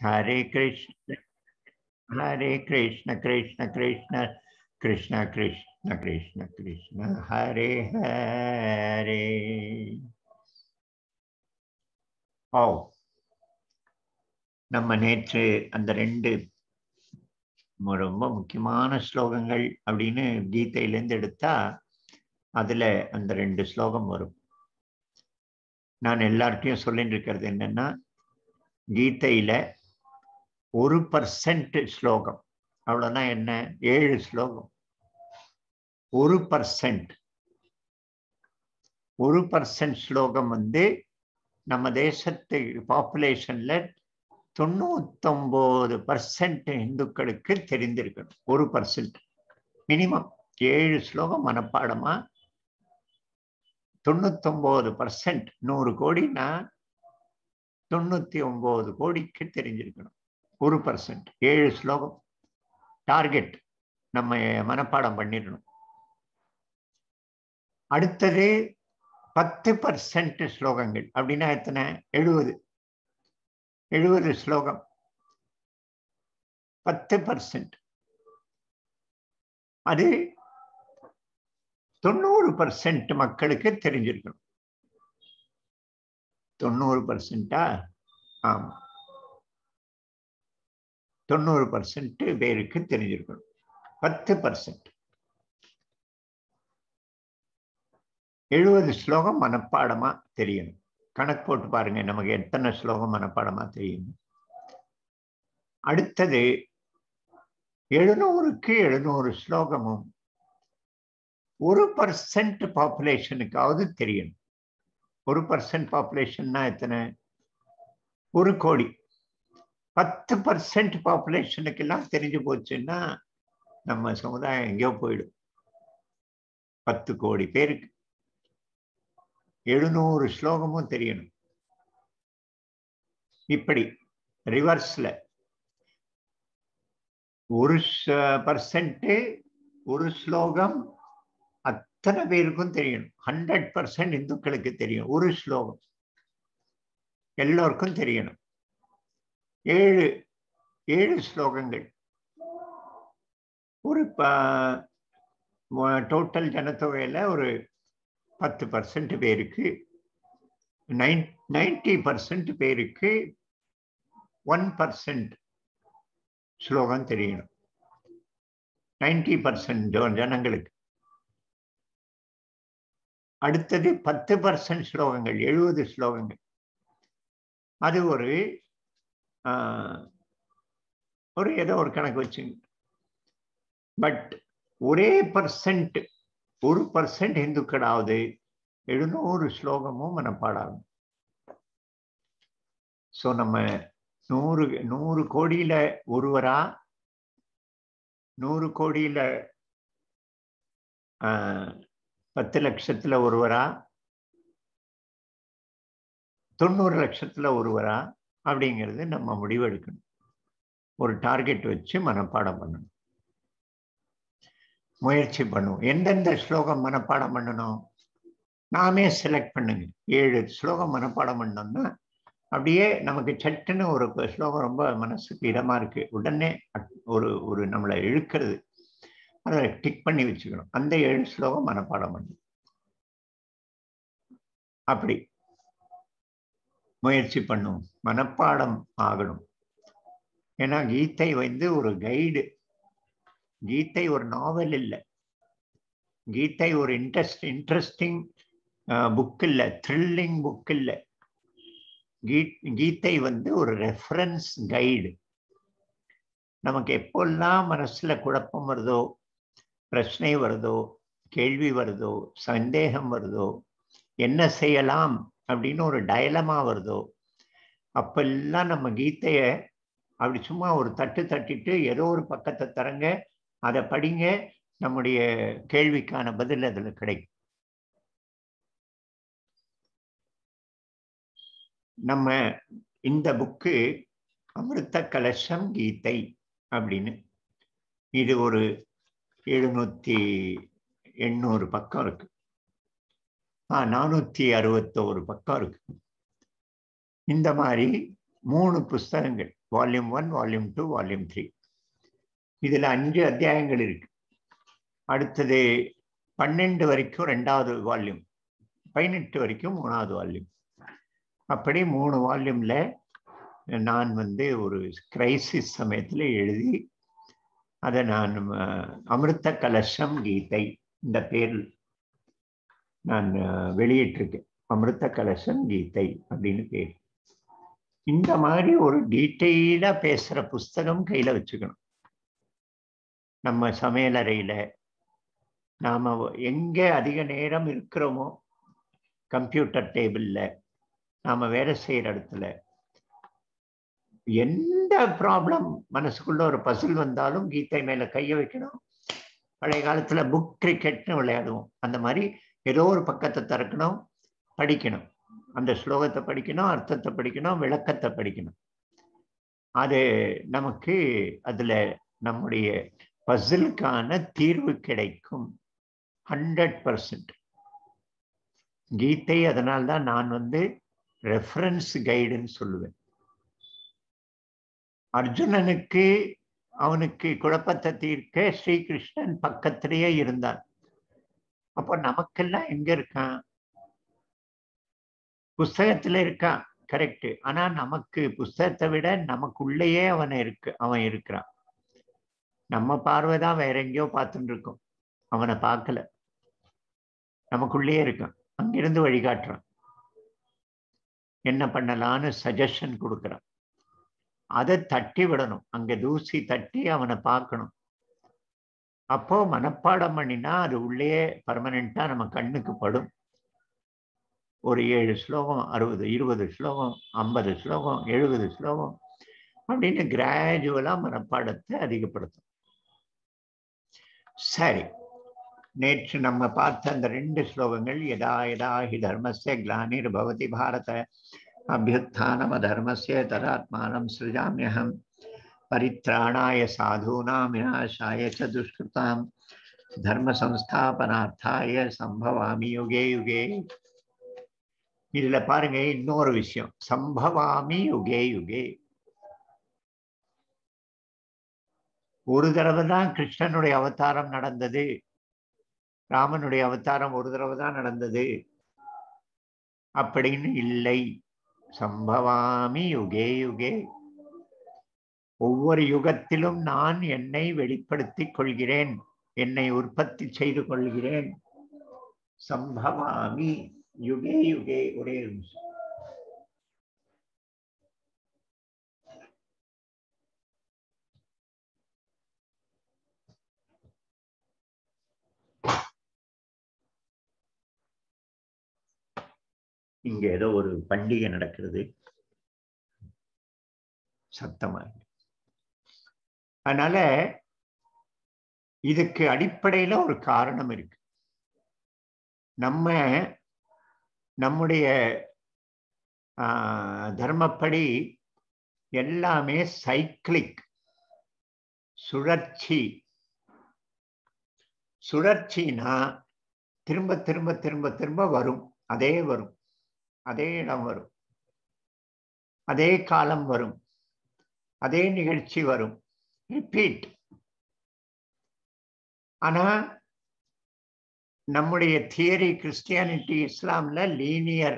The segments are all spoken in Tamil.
ஹரே கிருஷ்ண ஹரே கிருஷ்ண கிருஷ்ண கிருஷ்ண கிருஷ்ண கிருஷ்ண கிருஷ்ண கிருஷ்ண ஹரே ஹரே ஓ நம்ம நேற்று அந்த ரெண்டு மு- ரொம்ப முக்கியமான ஸ்லோகங்கள் அப்படின்னு கீதையிலேருந்து எடுத்தா அதுல அந்த ரெண்டு ஸ்லோகம் வரும் நான் எல்லார்ட்டையும் சொல்லிட்டு இருக்கிறது என்னன்னா கீதையில ஒரு பர்சன்ட் ஸ்லோகம் அவ்வளவுனா என்ன ஏழு ஸ்லோகம் ஒரு பர்சன்ட் ஒரு பர்சன்ட் ஸ்லோகம் வந்து நம்ம தேசத்து பாப்புலேஷன்ல தொண்ணூத்தொன்பது பர்சன்ட் இந்துக்களுக்கு தெரிந்திருக்கணும் ஒரு பர்சன்ட் மினிமம் ஏழு ஸ்லோகம் மனப்பாடமா தொண்ணூத்தொன்பது பர்சன்ட் நூறு கோடினா தொண்ணூத்தி ஒன்பது கோடிக்கு தெரிஞ்சிருக்கணும் ஒரு பர்சன்ட் ஏழு ஸ்லோகம் டார்கெட் நம்ம மனப்பாடம் பண்ணிடணும் அடுத்தது பத்து பர்சன்ட் ஸ்லோகங்கள் அப்படின்னா எத்தனை எழுபது எழுபது ஸ்லோகம் பத்து பர்சன்ட் அது தொண்ணூறு பர்சன்ட் மக்களுக்கு தெரிஞ்சிருக்கணும் தொண்ணூறு பர்சன்டா ஆமா தொண்ணூறு பர்சன்ட் பேருக்கு தெரிஞ்சிருக்கணும் பத்து பர்சன்ட் எழுபது ஸ்லோகம் மனப்பாடமா தெரியணும் கணக்கு போட்டு பாருங்க நமக்கு எத்தனை ஸ்லோகம் மனப்பாடமா தெரியும் அடுத்தது எழுநூறுக்கு எழுநூறு ஸ்லோகமும் ஒரு பர்சன்ட் பாப்புலேஷனுக்காவது தெரியணும் ஒரு பர்சன்ட் பாப்புலேஷன்னா எத்தனை ஒரு கோடி பத்து பர்சன்ட் பாப்புலேஷனுக்கு எல்லாம் தெரிஞ்சு போச்சுன்னா நம்ம சமுதாயம் எங்கேயோ போயிடும் பத்து கோடி பேருக்கு எழுநூறு ஸ்லோகமும் தெரியணும் இப்படி ரிவர்ஸ்ல ஒரு பர்சன்ட் ஒரு ஸ்லோகம் அத்தனை பேருக்கும் தெரியணும் ஹண்ட்ரட் பர்சன்ட் இந்துக்களுக்கு தெரியும் ஒரு ஸ்லோகம் எல்லோருக்கும் தெரியணும் ஏழு ஏழு ஸ்லோகங்கள் ஒரு டோட்டல் ஜனத்தொகையில ஒரு பத்து பர்சன்ட் பேருக்கு நைன் நைன்டி பர்சன்ட் பேருக்கு ஒன் பர்சன்ட் ஸ்லோகம் தெரியணும் நைன்டி பர்சன்ட் ஜனங்களுக்கு அடுத்தது பத்து பர்சன்ட் ஸ்லோகங்கள் எழுபது ஸ்லோகங்கள் அது ஒரு ஒரு ஏதோ ஒரு கணக்கு வச்சுங்க பட் ஒரே பர்சன்ட் ஒரு பர்சன்ட் இந்துக்களாவது எழுநூறு ஸ்லோகமும் மனப்பாடாகும் ஸோ நம்ம நூறு நூறு கோடியில ஒருவரா நூறு கோடியில பத்து லட்சத்துல ஒருவரா தொண்ணூறு லட்சத்துல ஒருவரா அப்படிங்கிறது நம்ம முடிவெடுக்கணும் ஒரு டார்கெட் வச்சு மனப்பாடம் பண்ணணும் முயற்சி பண்ணுவோம் எந்தெந்த ஸ்லோகம் மனப்பாடம் பண்ணணும் நாமே செலக்ட் பண்ணுங்க ஏழு ஸ்லோகம் மனப்பாடம் பண்ணோம்னா அப்படியே நமக்கு சட்டுன்னு ஒரு ஸ்லோகம் ரொம்ப மனசுக்கு இடமா இருக்கு உடனே ஒரு ஒரு நம்மளை இழுக்கிறது அதை டிக் பண்ணி வச்சுக்கணும் அந்த ஏழு ஸ்லோகம் மனப்பாடம் பண்ணணும் அப்படி முயற்சி பண்ணும் மனப்பாடம் ஆகணும் ஏன்னா கீதை வந்து ஒரு கைடு கீதை ஒரு நாவல் இல்லை கீதை ஒரு இன்ட்ரெஸ்ட் இன்ட்ரெஸ்டிங் புக் இல்லை த்ரில்லிங் புக் இல்லை கீதை வந்து ஒரு ரெஃபரன்ஸ் கைடு நமக்கு எப்பெல்லாம் மனசுல குழப்பம் வருதோ பிரச்சனை வருதோ கேள்வி வருதோ சந்தேகம் வருதோ என்ன செய்யலாம் அப்படின்னு ஒரு டயலமா வருதோ அப்பெல்லாம் நம்ம கீதைய அப்படி சும்மா ஒரு தட்டு தட்டிட்டு ஏதோ ஒரு பக்கத்தை தரங்க அதை படிங்க நம்முடைய கேள்விக்கான பதில் அதுல கிடைக்கும் நம்ம இந்த புக்கு அமிர்த கலசம் கீதை அப்படின்னு இது ஒரு எழுநூத்தி எண்ணூறு பக்கம் இருக்கு ஆ நானூத்தி அறுபத்தோரு பக்கம் இருக்கு இந்த மாதிரி மூணு புஸ்தகங்கள் volume one volume two volume three இதுல அஞ்சு அத்தியாயங்கள் இருக்கு அடுத்தது பன்னெண்டு வரைக்கும் ரெண்டாவது வால்யூம் பதினெட்டு வரைக்கும் மூணாவது வால்யூம் அப்படி மூணு வால்யூம்ல நான் வந்து ஒரு கிரைசிஸ் சமயத்தில் எழுதி அதை நான் அஹ், அமிர்த கலசம் கீதை இந்த பேரில் நான் அஹ், வெளியிட்டிருக்கேன் அமிர்த கலசம் கீதை அப்படின்னு பேர் இந்த மாதிரி ஒரு டீட்டெயிலா பேசுற புஸ்தகம் கையில வச்சுக்கணும் நம்ம சமையலறையில நாம எங்க அதிக நேரம் இருக்கிறோமோ கம்ப்யூட்டர் டேபிள்ல நாம வேலை செய்யற இடத்துல எந்த ப்ராப்ளம் மனசுக்குள்ள ஒரு பசில் வந்தாலும் கீதை மேல கைய வைக்கணும் பழைய காலத்துல புக் கிரிக்கெட்னு விளையாடுவோம் அந்த மாதிரி ஏதோ ஒரு பக்கத்தை திறக்கணும் படிக்கணும் அந்த ஸ்லோகத்தை படிக்கணும் அர்த்தத்தை படிக்கணும் விளக்கத்தை படிக்கணும் அது நமக்கு அதுல நம்முடைய பசிலுக்கான தீர்வு கிடைக்கும் ஹண்ட்ரட் பர்சன்ட் கீதை அதனால்தான் நான் வந்து ரெஃபரன்ஸ் கைடுன்னு சொல்லுவேன் அர்ஜுனனுக்கு அவனுக்கு குழப்பத்தை தீர்க்க ஸ்ரீகிருஷ்ணன் பக்கத்திலேயே இருந்தான் அப்போ நமக்கெல்லாம் எங்க இருக்கான் புஸ்தகத்துல இருக்கான் கரெக்ட் ஆனா நமக்கு புஸ்தகத்தை விட நமக்குள்ளேயே அவன் இருக்கு அவன் இருக்கிறான் நம்ம பார்வை தான் வேற எங்கேயோ பார்த்துட்டு இருக்கோம் அவனை பார்க்கல நமக்குள்ளேயே இருக்கான் அங்கிருந்து வழிகாட்டுறான் என்ன பண்ணலான்னு சஜஷன் கொடுக்குறான் அதை தட்டி விடணும் அங்க தூசி தட்டி அவனை பார்க்கணும் அப்போ மனப்பாடம் பண்ணினா அது உள்ளே பர்மனண்டா நம்ம கண்ணுக்கு படும் ஒரு ஏழு ஸ்லோகம் அறுபது இருபது ஸ்லோகம் ஐம்பது ஸ்லோகம் எழுபது ஸ்லோகம் அப்படின்னு கிராஜுவலா மனப்பாடத்தை அதிகப்படுத்தும் சரி நேற்று நம்ம பார்த்த அந்த ரெண்டு ஸ்லோகங்கள் யதா யதா ஹி தர்மஸ்ய கிளானிர் பவதி பாரத அபியுத்தானம் அதர்மஸ்ய ததாத்மானம் சிருஜாமியகம் பரித்ராணாய சாதூனாம் விநாசாய ச துஷ்கிருதாம் தர்ம சம்ஸ்தாபனார்த்தாய சம்பவாமி யுகே யுகே இதுல பாருங்க இன்னொரு விஷயம் சம்பவாமி யுகே யுகே ஒரு தடவை தான் கிருஷ்ணனுடைய அவதாரம் நடந்தது ராமனுடைய அவதாரம் ஒரு தடவை தான் நடந்தது அப்படின்னு இல்லை சம்பவாமி யுகே யுகே ஒவ்வொரு யுகத்திலும் நான் என்னை வெளிப்படுத்திக் கொள்கிறேன் என்னை உற்பத்தி செய்து கொள்கிறேன் சம்பவாமி யுகே யுகே ஒரே நிமிஷம் இங்க ஏதோ ஒரு பண்டிகை நடக்கிறது சத்தமா இருக்கு. அதனால இதுக்கு அடிப்படையில ஒரு காரணம் இருக்கு நம்ம நம்முடைய ஆஹ், தர்மப்படி எல்லாமே சைக்கிளிக் சுழற்சி சுழற்சினா திரும்ப திரும்ப திரும்ப திரும்ப வரும் அதே வரும் அதே இடம் வரும் அதே காலம் வரும் அதே நிகழ்ச்சி வரும் ரிப்பீட் ஆனா நம்முடைய தியரி கிறிஸ்டியானிட்டி இஸ்லாம்ல லீனியர்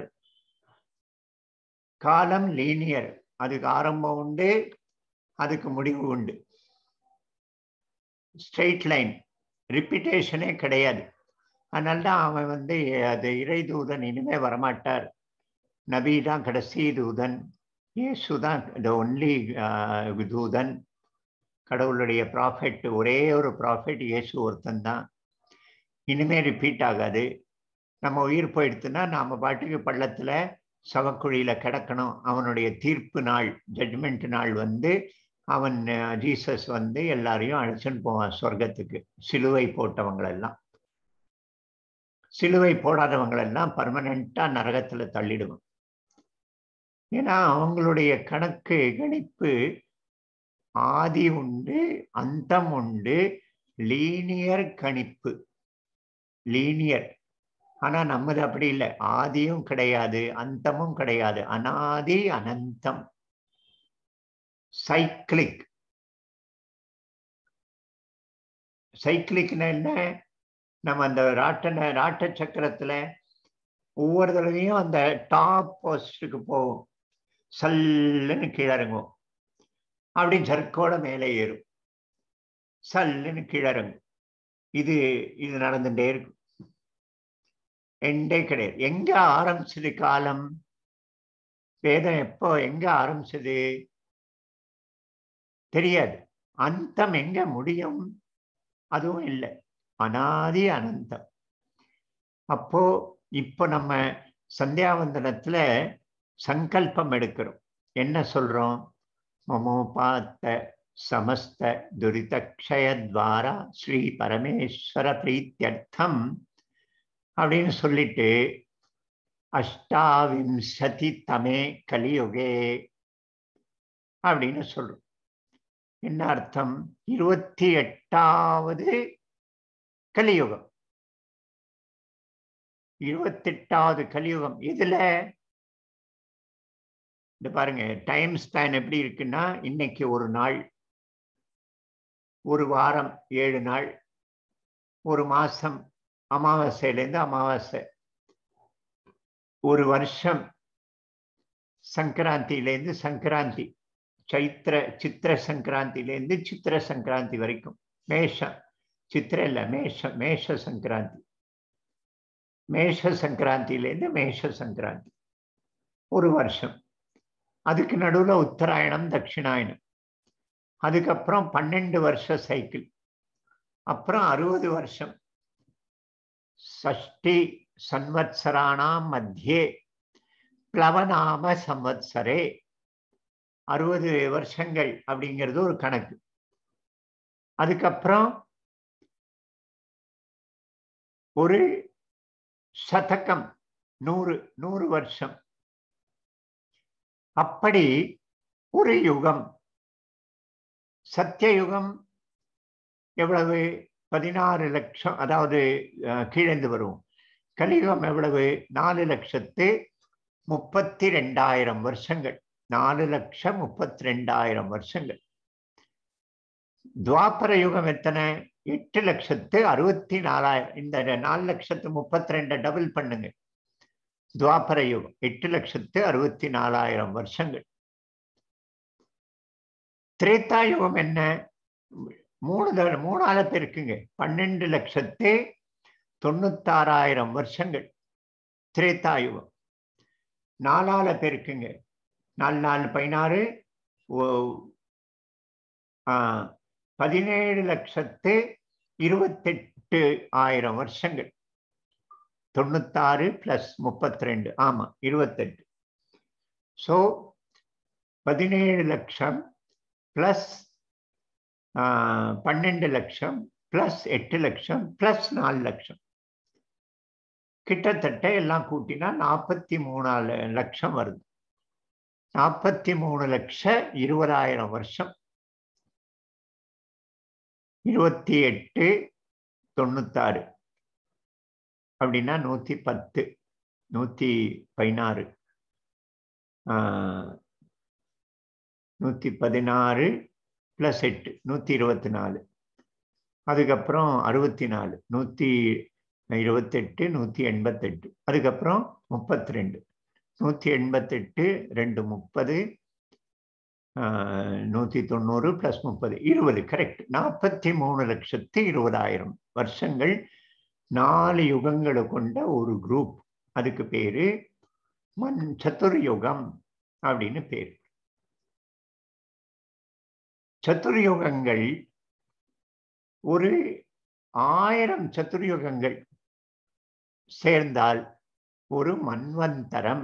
காலம் லீனியர் அதுக்கு ஆரம்பம் உண்டு அதுக்கு முடிவு உண்டு ஸ்ட்ரெயிட் லைன் ரிப்பீட்டேஷனே கிடையாது அதனால தான் அவன் வந்து அது இறை தூதன் இனிமே வரமாட்டார் நபி தான் கடைசி தூதன் இயேசு தான் த ஒன்லி தூதன் கடவுளுடைய ப்ராஃபெட் ஒரே ஒரு ப்ராஃபெட் இயேசு ஒருத்தன் தான் இனிமே ரிப்பீட் ஆகாது நம்ம உயிர் போயிடுத்துன்னா நாம பாட்டுக்கு பள்ளத்துல சவக்குழியில கிடக்கணும் அவனுடைய தீர்ப்பு நாள் ஜட்மெண்ட் நாள் வந்து அவன் அஹ், ஜீசஸ் வந்து எல்லாரையும் அழைச்சின்னு போவான் சொர்க்கத்துக்கு சிலுவை போட்டவங்களெல்லாம் சிலுவை போடாதவங்களெல்லாம் பர்மனண்டா நரகத்துல தள்ளிடுவான் ஏன்னா அவங்களுடைய கணக்கு கணிப்பு ஆதி உண்டு அந்தம் உண்டு லீனியர் கணிப்பு லீனியர் ஆனா நம்மது அப்படி இல்லை ஆதியும் கிடையாது அந்தமும் கிடையாது அனாதி அனந்தம் சைக்கிளிக் சைக்கிளிக்னா என்ன நம்ம அந்த ராட்டன ராட்ட சக்கரத்துல ஒவ்வொரு தடவையும் அந்த டாப் போஸ்டுக்கு போகும் சல்லுன்னு கீழே இறங்கும் அப்படி ஜர்க்கோட மேலே ஏறும் சல்லுன்னு கீழே இறங்கும் இது இது நடந்துட்டே இருக்கும் எண்டே கிடையாது எங்க ஆரம்பிச்சது காலம் வேதம் எப்போ எங்க ஆரம்பிச்சது தெரியாது அந்தம் எங்க முடியும் அதுவும் இல்லை அனாதி அனந்தம் அப்போ இப்போ நம்ம சந்தியாவந்தனத்துல சங்கல்பம் எடுக்கிறோம் என்ன சொல்றோம் மமோபாத்த சமஸ்த துரிதக்ஷயத்வாரா ஸ்ரீ பரமேஸ்வர பிரீத்தியர்த்தம் அப்படின்னு சொல்லிட்டு அஷ்டாவிம்சதி தமே கலியுகே அப்படின்னு சொல்றோம் என்ன அர்த்தம் இருபத்தி எட்டாவது கலியுகம் இருபத்தெட்டாவது கலியுகம் இதுல இந்த பாருங்க டைம் ஸ்பேன் எப்படி இருக்குன்னா இன்னைக்கு ஒரு நாள் ஒரு வாரம் ஏழு நாள் ஒரு மாசம் அமாவாசையிலேருந்து அமாவாசை ஒரு வருஷம் சங்கராந்தியிலேருந்து சங்கராந்தி சைத்திர சித்திர சங்கராந்திலேருந்து சித்திர சங்கராந்தி வரைக்கும் மேஷம் சித்திர இல்ல மேஷ மேஷ சங்கராந்தி மேஷ சங்கராந்தியிலேருந்து மேஷ சங்கராந்தி ஒரு வருஷம் அதுக்கு நடுவுல உத்தராயணம் தட்சிணாயணம் அதுக்கப்புறம் பன்னெண்டு வருஷ சைக்கிள் அப்புறம் அறுபது வருஷம் சஷ்டி சன்வத்சராணாம் மத்தியே பிளவநாம சம்வத்சரே அறுபது வருஷங்கள் அப்படிங்கிறது ஒரு கணக்கு அதுக்கப்புறம் ஒரு சதகம் நூறு நூறு வருஷம் அப்படி ஒரு யுகம் சத்தியயுகம் எவ்வளவு பதினாறு லட்சம் அதாவது கீழந்து வரும் கலியுகம் எவ்வளவு நாலு லட்சத்து முப்பத்தி ரெண்டாயிரம் வருஷங்கள் நாலு லட்சம் முப்பத்தி ரெண்டாயிரம் வருஷங்கள் துவாபர யுகம் எத்தனை எட்டு லட்சத்து அறுபத்தி நாலாயிரம் இந்த நாலு லட்சத்து முப்பத்தி ரெண்டை டபுள் பண்ணுங்க துவாபர யுகம் எட்டு லட்சத்து அறுபத்தி நாலாயிரம் வருஷங்கள் திரேத்தா யுகம் என்ன மூணு தடவை மூணால பேருக்குங்க பன்னெண்டு லட்சத்து தொண்ணூத்தாறாயிரம் வருஷங்கள் திரேத்தா யுகம் நாலால பேருக்குங்க நாலு நாலு பதினாறு பதினேழு லட்சத்து இருபத்தெட்டு ஆயிரம் வருஷங்கள் தொண்ணூத்தாறு பிளஸ் முப்பத்தி ரெண்டு ஆமா இருபத்தெட்டு ஸோ பதினேழு லட்சம் பிளஸ் பன்னெண்டு லட்சம் பிளஸ் எட்டு லட்சம் பிளஸ் நாலு லட்சம் கிட்டத்தட்ட எல்லாம் கூட்டினா நாற்பத்தி மூணாலு லட்சம் வருது நாற்பத்தி மூணு லட்ச இருபதாயிரம் வருஷம் இருபத்தி எட்டு தொண்ணூத்தாறு அப்படின்னா நூத்தி பத்து நூத்தி பதினாறு நூத்தி பதினாறு பிளஸ் எட்டு நூத்தி இருபத்தி நாலு அதுக்கப்புறம் அறுபத்தி நாலு நூத்தி இருபத்தெட்டு நூத்தி எண்பத்தெட்டு அதுக்கப்புறம் முப்பத்தி ரெண்டு நூத்தி எண்பத்தெட்டு ரெண்டு முப்பது நூத்தி தொண்ணூறு பிளஸ் முப்பது இருபது கரெக்ட் நாற்பத்தி மூணு லட்சத்து இருபதாயிரம் வருஷங்கள் நாலு யுகங்களை கொண்ட ஒரு குரூப் அதுக்கு பேரு மண் சத்துர்யுகம் அப்படின்னு பேர் சத்துர்யுகங்கள் ஒரு ஆயிரம் சத்துர்யுகங்கள் சேர்ந்தால் ஒரு மன்வந்தரம்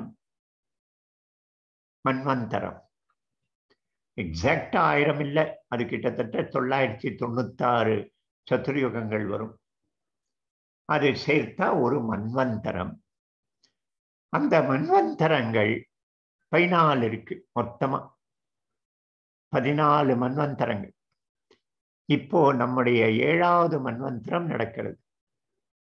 மன்வந்தரம் எக்ஸாக்டா ஆயிரம் இல்லை அது கிட்டத்தட்ட தொள்ளாயிரத்தி தொண்ணூத்தாறு சத்துர்யுகங்கள் வரும் அது சேர்த்தா ஒரு மன்வந்தரம் அந்த மன்வந்தரங்கள் பதினாலு இருக்கு மொத்தமா பதினாலு மன்வந்தரங்கள் இப்போ நம்முடைய ஏழாவது மன்வந்தரம் நடக்கிறது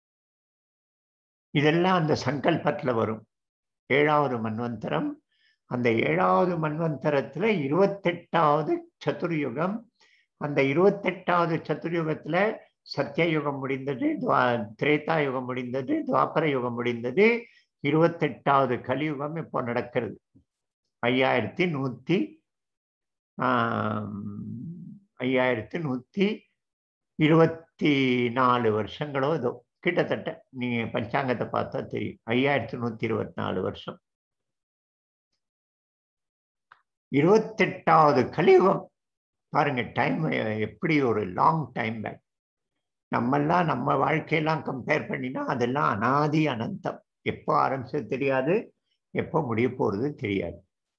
இதெல்லாம் அந்த சங்கல்பத்துல வரும் ஏழாவது மன்வந்தரம் அந்த ஏழாவது மன்வந்தரத்துல இருபத்தெட்டாவது சதுர்யுகம் அந்த இருபத்தெட்டாவது சதுர்யுகத்துல சத்தியயுகம் முடிந்தது துவா- திரேதா யுகம் முடிந்தது துவாபர யுகம் முடிந்தது இருபத்தெட்டாவது கலியுகம் இப்போ நடக்கிறது ஐயாயிரத்தி நூத்தி ஆம், ஐயாயிரத்தி நூத்தி இருபத்தி நாலு வருஷங்களோ ஏதோ கிட்டத்தட்ட நீங்க பஞ்சாங்கத்தை பார்த்தா தெரியும் ஐயாயிரத்தி நூத்தி இருபத்தி நாலு வருஷம் இருபத்தெட்டாவது கலியுகம் பாருங்க டைம் எப்படி ஒரு லாங் டைம் பேக் நம்மெல்லாம் நம்ம வாழ்க்கையெல்லாம் கம்பேர் பண்ணினா அதெல்லாம் அனாதி அனந்தம் எப்போ ஆரம்பிச்சது தெரியாது எப்போ முடிய போறது தெரியாது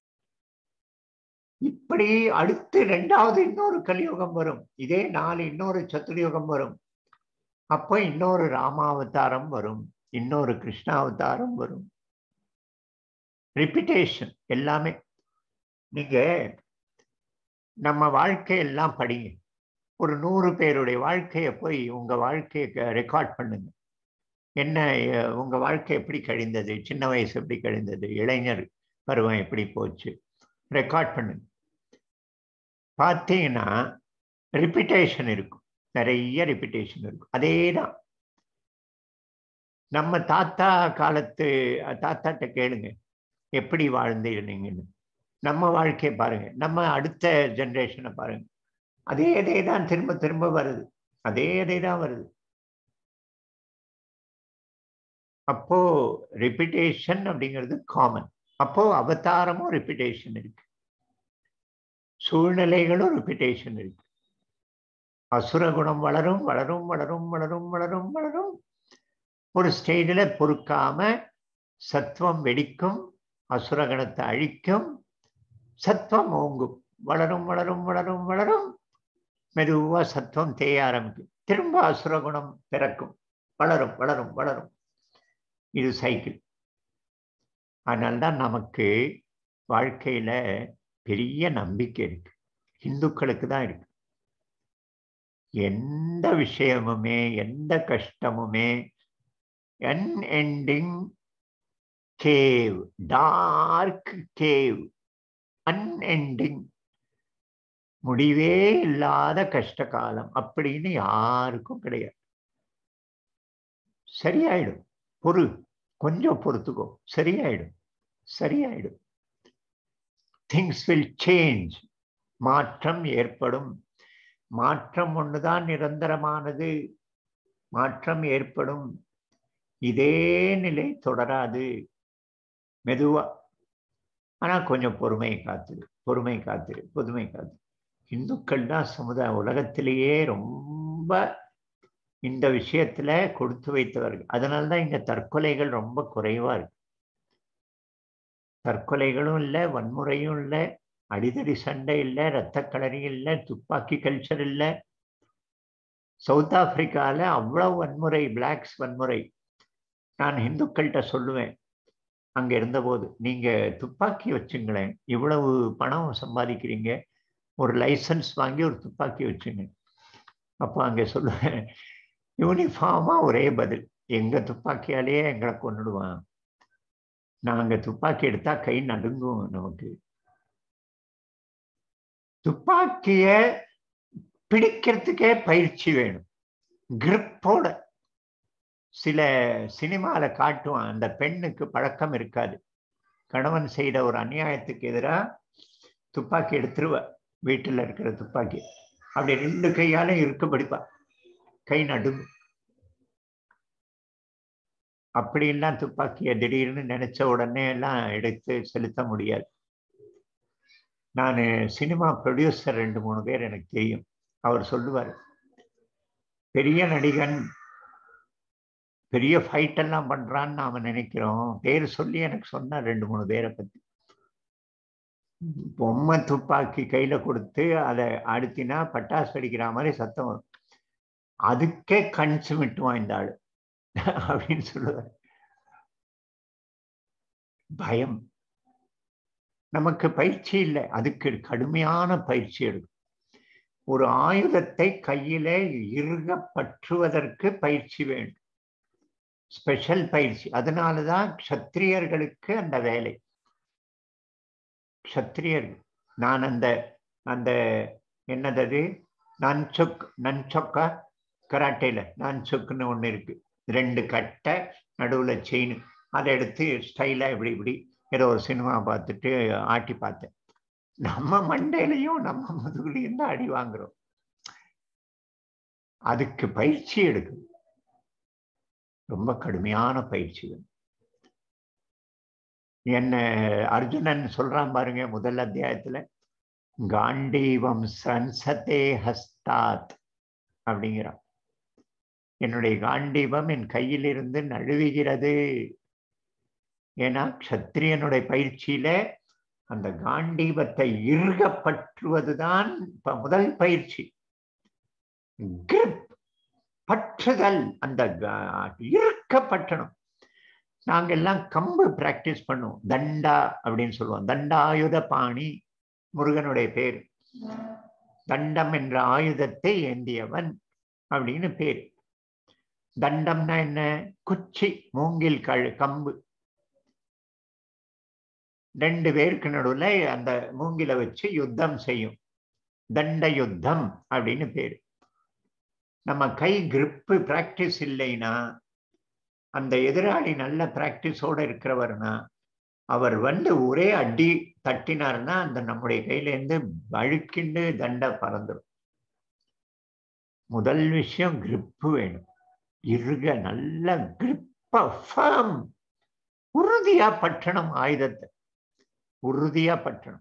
இப்படி அடுத்து ரெண்டாவது இன்னொரு கலியுகம் வரும் இதே நாலு இன்னொரு சத்துர்யுகம் வரும் அப்போ இன்னொரு ராமாவதாரம் வரும் இன்னொரு கிருஷ்ணாவதாரம் வரும் ரிப்பிட்டேஷன் எல்லாமே நீங்க நம்ம வாழ்க்கையெல்லாம் படிங்க ஒரு நூறு பேருடைய வாழ்க்கையை போய் உங்க வாழ்க்கையை ரெக்கார்ட் பண்ணுங்க என்ன அஹ், உங்க வாழ்க்கை எப்படி கழிந்தது சின்ன வயசு எப்படி கழிந்தது இளைஞர் பருவம் எப்படி போச்சு ரெக்கார்ட் பண்ணுங்க பார்த்தீங்கன்னா ரிப்பிட்டேஷன் இருக்கும் நிறைய ரிப்பிட்டேஷன் இருக்கும் அதே தான் நம்ம தாத்தா காலத்து அஹ், தாத்தாட்ட கேளுங்க எப்படி வாழ்ந்தீங்கன்னு நம்ம வாழ்க்கையை பாருங்க நம்ம அடுத்த ஜெனரேஷனை பாருங்க அதே அதே தான் திரும்ப திரும்ப வருது அதே அதே தான் வருது அப்போ ரிப்பிட்டேஷன் அப்படிங்கிறது காமன் அப்போ அவதாரமும் ரிப்பிட்டேஷன் இருக்கு சூழ்நிலைகளும் ரிப்பிட்டேஷன் இருக்கு அசுர குணம் வளரும் வளரும் வளரும் வளரும் வளரும் வளரும் ஒரு ஸ்டேஜில் பொறுக்காம சத்துவம் வெடிக்கும் அசுரகணத்தை அழிக்கும் சத்துவம் ஓங்கும் வளரும் வளரும் வளரும் வளரும் மெதுவா சத்துவம் தேய ஆரம்பிக்கும் திரும்ப அசுரகுணம் பிறக்கும் வளரும் வளரும் வளரும் இது சைக்கிள் அதனால்தான் நமக்கு வாழ்க்கையில பெரிய நம்பிக்கை இருக்கு இந்துக்களுக்கு தான் இருக்கு எந்த விஷயமுமே எந்த கஷ்டமுமே unending cave dark cave unending முடிவே இல்லாத கஷ்ட காலம் அப்படின்னு யாருக்கும் கிடையாது சரியாயிடும் பொறு கொஞ்சம் பொறுத்துக்கோ சரியாயிடும் சரியாயிடும் திங்ஸ் வில் சேஞ்ச் மாற்றம் ஏற்படும் மாற்றம் ஒண்ணுதான் நிரந்தரமானது மாற்றம் ஏற்படும் இதே நிலை தொடராது மெதுவா ஆனா கொஞ்சம் பொறுமை காத்துரு பொறுமை காத்துரு பொறுமை காத்து இந்துக்கள் தான் சமுதாய உலகத்திலேயே ரொம்ப இந்த விஷயத்துல கொடுத்து வைத்தவர்கள் அதனால்தான் இங்க தற்கொலைகள் ரொம்ப குறைவா இருக்கு தற்கொலைகளும் இல்லை வன்முறையும் இல்லை அடிதடி சண்டை இல்லை ரத்த களரி இல்லை துப்பாக்கி கல்ச்சர் இல்லை சவுத் ஆப்பிரிக்கால அவ்வளவு வன்முறை பிளாக்ஸ் வன்முறை நான் இந்துக்கள்கிட்ட சொல்லுவேன் அங்க இருந்தபோது நீங்க துப்பாக்கி வச்சுங்களேன் இவ்வளவு பணம் சம்பாதிக்கிறீங்க ஒரு லைசன்ஸ் வாங்கி ஒரு துப்பாக்கி வச்சுங்க அப்போ அங்க சொல்லுவேன் யூனிஃபார்மா ஒரே பதில் எங்க துப்பாக்கியாலேயே எங்களை கொண்டுடுவான் நாங்க துப்பாக்கி எடுத்தா கை நடுங்கும் நமக்கு துப்பாக்கிய பிடிக்கிறதுக்கே பயிற்சி வேணும் கிரிப்போட சில சினிமால காட்டுவான் அந்த பெண்ணுக்கு பழக்கம் இருக்காது கணவன் செய்த ஒரு அநியாயத்துக்கு எதிராக துப்பாக்கி எடுத்துருவ வீட்டுல இருக்கிற துப்பாக்கி அப்படி ரெண்டு கையாலும் இருக்க படிப்பா கை நடுங்கும் அப்படியெல்லாம் துப்பாக்கியை திடீர்னு நினைச்ச உடனே எல்லாம் எடுத்து செலுத்த முடியாது நான் சினிமா ப்ரொடியூசர் ரெண்டு மூணு பேர் எனக்கு தெரியும் அவர் சொல்லுவார் பெரிய நடிகன் பெரிய ஃபைட் எல்லாம் பண்றான்னு நாம நினைக்கிறோம் பேர் சொல்லி எனக்கு சொன்ன ரெண்டு மூணு பேரை பத்தி பொம்மை துப்பாக்கி கையில கொடுத்து அதை அடுத்தினா பட்டாசு அடிக்கிற மாதிரி சத்தம் வரும் அதுக்கே கண் சுமிட்டுவான் இந்த ஆளு அப்படின்னு சொல்லுவார் பயம் நமக்கு பயிற்சி இல்லை அதுக்கு கடுமையான பயிற்சி எடுக்கும் ஒரு ஆயுதத்தை கையில இறுக பற்றுவதற்கு பயிற்சி வேண்டும் ஸ்பெஷல் பயிற்சி அதனாலதான் க்ஷத்திரியர்களுக்கு அந்த வேலை க்ஷத்திரியர்கள் நான் அந்த அந்த என்னது நன்சொக் நன்சொக்கா கராட்டேல நன்சொக்குன்னு ஒண்ணு இருக்கு ரெண்டு கட்டை நடுவுல செயின் அதை எடுத்து ஸ்டைலா இப்படி இப்படி ஏதோ ஒரு சினிமா பார்த்துட்டு ஆட்டி பார்த்தேன் நம்ம மண்டையிலையும் நம்ம முதுகுலையும் தான் அடி வாங்குறோம் அதுக்கு பயிற்சி எடுக்கும் ரொம்ப கடுமையான பயிற்சி என்ன அர்ஜுனன் சொல்றான் பாருங்க முதல் அத்தியாயத்துல காண்டீவம் சன்சதே ஹஸ்தாத் அப்படிங்கிறான் என்னுடைய காண்டீபம் என் கையிலிருந்து நழுவுகிறது ஏன்னா க்ஷத்திரியனுடைய பயிற்சியில அந்த காண்டீபத்தை இறுக பற்றுவதுதான் இப்ப முதல் பயிற்சி கிரிப் பற்றுதல் அந்த இருக்க பற்றணும் நாங்க எல்லாம் கம்பு பிராக்டிஸ் பண்ணுவோம் தண்டா அப்படின்னு சொல்லுவோம் தண்டாயுத பாணி முருகனுடைய பேர் தண்டம் என்ற ஆயுதத்தை ஏந்தியவன் அப்படின்னு பேர் தண்டம்னா என்ன குச்சி மூங்கில் கழு கம்பு ரெண்டு பேருக்கு நடுவுல அந்த மூங்கில வச்சு யுத்தம் செய்யும் தண்ட யுத்தம் அப்படின்னு பேரு நம்ம கை கிரிப்பு பிராக்டிஸ் இல்லைன்னா அந்த எதிராளி நல்ல பிராக்டிஸோட இருக்கிறவர்னா அவர் வந்து ஒரே அடி தட்டினார்னா அந்த நம்முடைய கையில இருந்து வழுக்கிண்டு தண்டை பறந்துடும் முதல் விஷயம் கிரிப்பு வேணும் இருக நல்ல கிரிப்ப ஃபேம் உறுதியா பற்றணும் ஆயுதத்தை உறுதியா பற்றணும்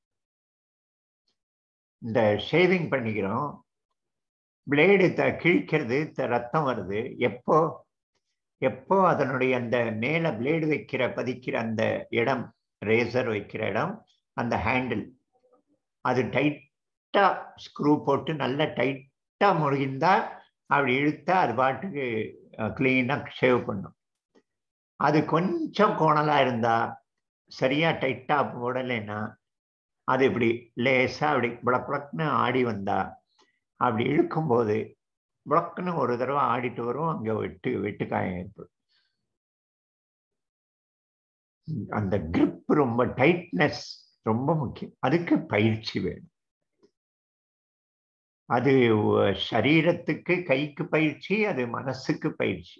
இந்த ஷேவிங் பண்ணிக்கிறோம் பிளேடு த கிழிக்கிறது ரத்தம் வருது எப்போ எப்போ அதனுடைய அந்த மேல பிளேடு வைக்கிற பதிக்கிற அந்த இடம் ரேசர் வைக்கிற இடம் அந்த ஹேண்டில் அது டைட்டா ஸ்க்ரூ போட்டு நல்ல டைட்டா முழுகிந்தா அப்படி இழுத்தா அது பாட்டுக்கு கிளீனா ஷேவ் பண்ணும் அது கொஞ்சம் கோணலா இருந்தா சரியா டைட்டா போடலைன்னா அது இப்படி லேசா அப்படி புளக்குன்னு ஆடி வந்தா அப்படி இழுக்கும்போது புளக்குன்னு ஒரு தடவை ஆடிட்டு வரும் அங்க வெட்டு வெட்டுக்காயம் ஏற்படும் அந்த கிரிப் ரொம்ப டைட்னஸ் ரொம்ப முக்கியம் அதுக்கு பயிற்சி வேணும் அது சரீரத்துக்கு கைக்கு பயிற்சி அது மனசுக்கு பயிற்சி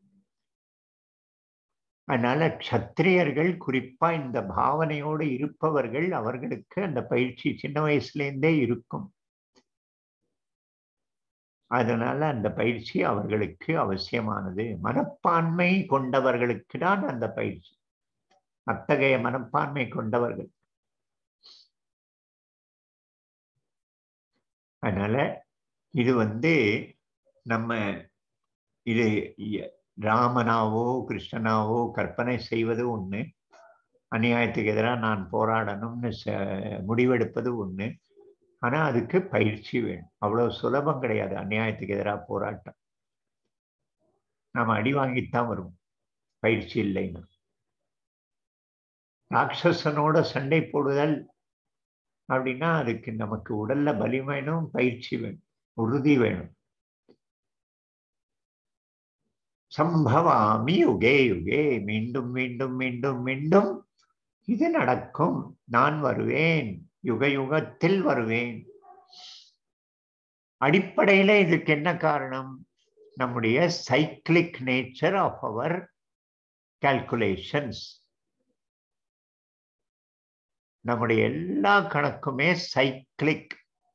அதனால க்ஷத்திரியர்கள் குறிப்பா இந்த பாவனையோடு இருப்பவர்கள் அவர்களுக்கு அந்த பயிற்சி சின்ன வயசுலேருந்தே இருக்கும் அதனால அந்த பயிற்சி அவர்களுக்கு அவசியமானது மனப்பான்மை கொண்டவர்களுக்கு தான் அந்த பயிற்சி அத்தகைய மனப்பான்மை கொண்டவர்கள் அதனால இது வந்து நம்ம இது ராமனாவோ கிருஷ்ணனாவோ கற்பனை செய்வது ஒண்ணு அநியாயத்துக்கு எதிராக நான் போராடணும்னு முடிவெடுப்பது ஒண்ணு ஆனா அதுக்கு பயிற்சி வேணும் அவ்வளவு சுலபம் கிடையாது அநியாயத்துக்கு எதிராக போராட்டம் நாம அடி வாங்கித்தான் வரும் பயிற்சி இல்லைன்னா ராட்சசனோட சண்டை போடுதல் அப்படின்னா அதுக்கு நமக்கு உடல்ல பலி வேணும் பயிற்சி வேணும் உறுதி வேணும் சம்பவாமி யுகே யுகே மீண்டும் மீண்டும் மீண்டும் மீண்டும் இது நடக்கும் நான் வருவேன் யுக யுகத்தில் வருவேன் அடிப்படையில இதுக்கு என்ன காரணம் நம்முடைய cyclic nature of our calculations நம்முடைய எல்லா கணக்குமே சைக்கிளிக்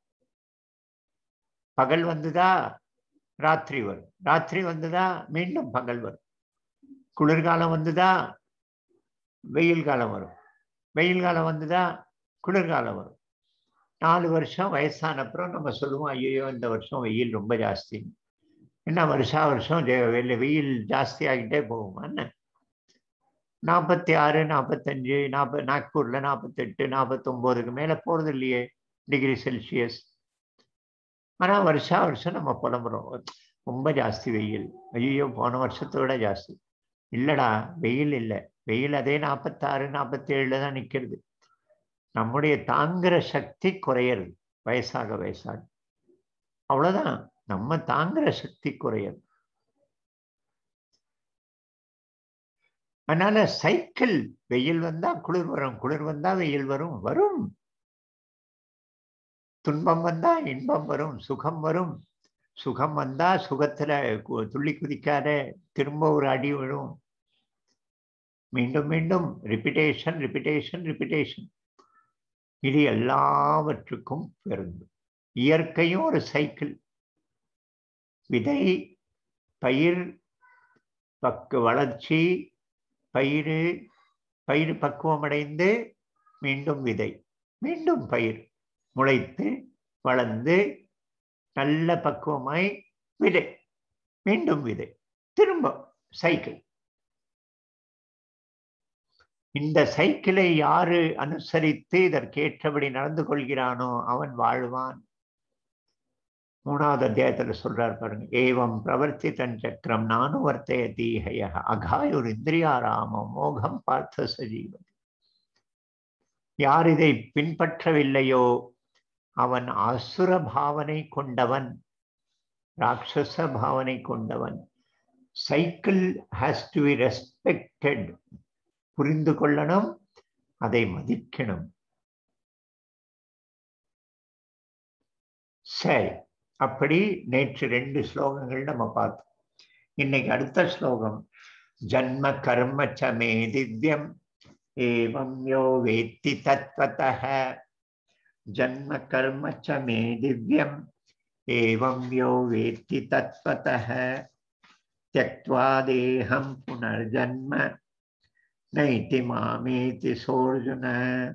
பகல் வந்துதா ராத்திரி வரும் ராத்திரி வந்துதா மீண்டும் பகல் வரும் குளிர்காலம் வந்துதா வெயில் காலம் வரும் வெயில் காலம் வந்துதா குளிர்காலம் வரும் நாலு வருஷம் வயசான அப்புறம் நம்ம சொல்லுவோம் ஐயோ இந்த வருஷம் வெயில் ரொம்ப ஜாஸ்தி என்ன வருஷா வருஷம் வெயில் ஜாஸ்தி ஆகிட்டே போகுமா என்ன நாற்பத்தி ஆறு நாற்பத்தஞ்சு நாற்பது நாக்பூர்ல நாற்பத்தெட்டு நாற்பத்தொம்போதுக்கு மேல போறது இல்லையே டிகிரி செல்சியஸ் ஆனா வருஷா வருஷம் நம்ம புலம்புறோம் ரொம்ப ஜாஸ்தி வெயில் ஐயோ போன வருஷத்தை விட ஜாஸ்தி இல்லடா வெயில் இல்லை வெயில் அதே நாற்பத்தாறு நாற்பத்தி ஏழுல தான் நிக்கிறது நம்முடைய தாங்குற சக்தி குறையிறது வயசாக வயசாக அவ்வளவுதான் நம்ம தாங்குற சக்தி குறையிறது அதனால சைக்கிள் வெயில் வந்தா குளிர் வரும் குளிர் வந்தா வெயில் வரும் வரும் துன்பம் வந்தா இன்பம் வரும் சுகம் வரும் சுகம் வந்தா சுகத்துல கு- துள்ளி குதிக்காத திரும்ப ஒரு அடி விழும் மீண்டும் மீண்டும் ரிப்பிட்டேஷன் ரிப்பிட்டேஷன் ரிப்பிட்டேஷன் இது எல்லாவற்றுக்கும் பொருந்தும் இயற்கையும் ஒரு சைக்கிள் விதை பயிர் பக்கு வளர்ச்சி பயிர் பயிர் பக்குவமடைந்து மீண்டும் விதை மீண்டும் பயிர் முளைத்து வளர்ந்து நல்ல பக்குவமாய் விதை மீண்டும் விதை திரும்ப சைக்கிள் இந்த சைக்கிளை யாரு அனுசரித்து இதற்கேற்றபடி நடந்து கொள்கிறானோ அவன் வாழ்வான் மூணாவது அத்தியாயத்துல சொல்றார் பாருங்க ஏவம் பிரவர்த்தி தன் சக்கரம் நானும் வர்த்தய தீகைய அகாயுர் இந்திரியாராமம் மோகம் பார்த்த சஜீவன் யார் இதை பின்பற்றவில்லையோ அவன் அசுர பாவனை கொண்டவன் ராட்சச பாவனை கொண்டவன் cycle has to be respected புரிந்து கொள்ளணும் அதை மதிக்கணும் சரி அப்படி நேற்று ரெண்டு ஸ்லோகங்கள் நம்ம பார்த்தோம் இன்னைக்கு அடுத்த ஸ்லோகம் ஜன்ம கர்ம சமே திவ்யம் ஏவம் யோ வேத்தி தத்வதः ஜன்ம கர்ம சமே திவ்யம் ஏவம் யோ வேத்தி தத்வதः त्यक्त्वा देहं पुनर्जन्म नैति मामेति सोऽर्जुन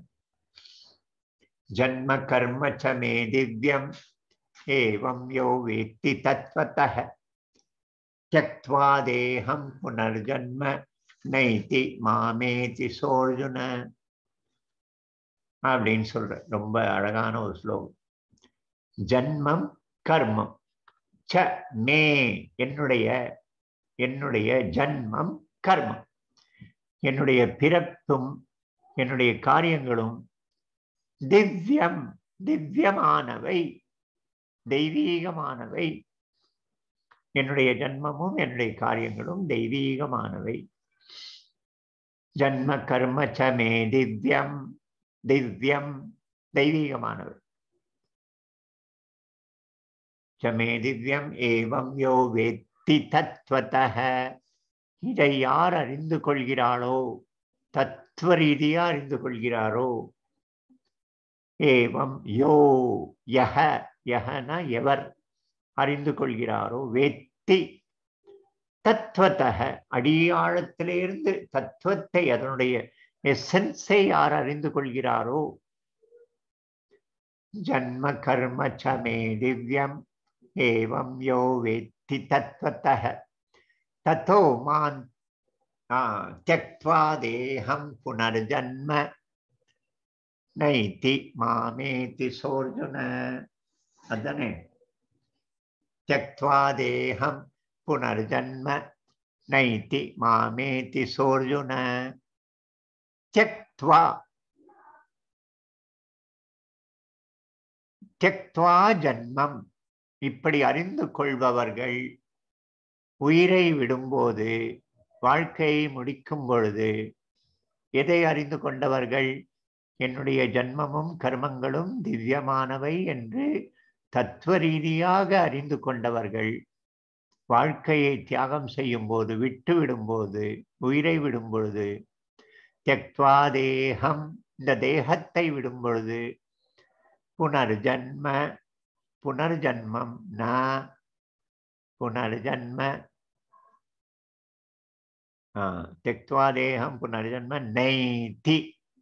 जन्म कर्म च मे दिव्यम् एवं यो वेत्ति तत्त्वतः त्यक्त्वा देहं पुनर्जन्म நைதி மாமேதி சோர்ஜுன அப்படின்னு சொல்ற ரொம்ப அழகான ஒரு ஸ்லோகம் ஜன்மம் கர்மம் ச மே என்னுடைய என்னுடைய ஜன்மம் கர்மம் என்னுடைய பிறப்பும் என்னுடைய காரியங்களும் திவ்யம் திவ்யமானவை தெய்வீகமானவை என்னுடைய ஜன்மமும் என்னுடைய காரியங்களும் தெய்வீகமானவை ஜன்ம கர்ம ச மே திவ்யம் திவ்யம் தெய்வீகமானவை சமே திவ்யம் ஏவம் யோ வேத்தி தத்வதः இதை யார் அறிந்து கொள்கிறாளோ தத்துவ ரீதியா அறிந்து கொள்கிறாரோ ஏவம் யோ யஹ யஹன எவர் அறிந்து கொள்கிறாரோ வேத்தி தத்துவத்தக அடியாழத்திலிருந்து தத்துவத்தை அதனுடைய எசன்ஸை யார் அறிந்து கொள்கிறாரோ ஜன்ம கர்ம சமே திவ்யம் ஏவம் யோ வேத்தி தத்வத்தக தத்தோ மான் தியக்த்வா தேகம் புனர்ஜன்ம நைதி மாமேதி சோர்ஜுன அதானே தியக்த்வா தேகம் புனர்ஜன்ம நைதி மாமேதி சோர்ஜுன தியக்த்வா தியக்த்வா ஜன்மம் இப்படி அறிந்து கொள்பவர்கள் உயிரை விடும்போது வாழ்க்கையை முடிக்கும் பொழுது எதை அறிந்து கொண்டவர்கள் என்னுடைய ஜன்மமும் கர்மங்களும் திவ்யமானவை என்று தத்துவ ரீதியாக அறிந்து கொண்டவர்கள் வாழ்க்கையை தியாகம் செய்யும் போது விட்டு விடும்போது உயிரை விடும் பொழுது தெக்வா தேகம் இந்த தேகத்தை விடும் பொழுது புனர்ஜன்ம புனர்ஜன்மம் ந புனர்ஜன்ம தெக்வா தேகம் புனர்ஜன்ம நைதி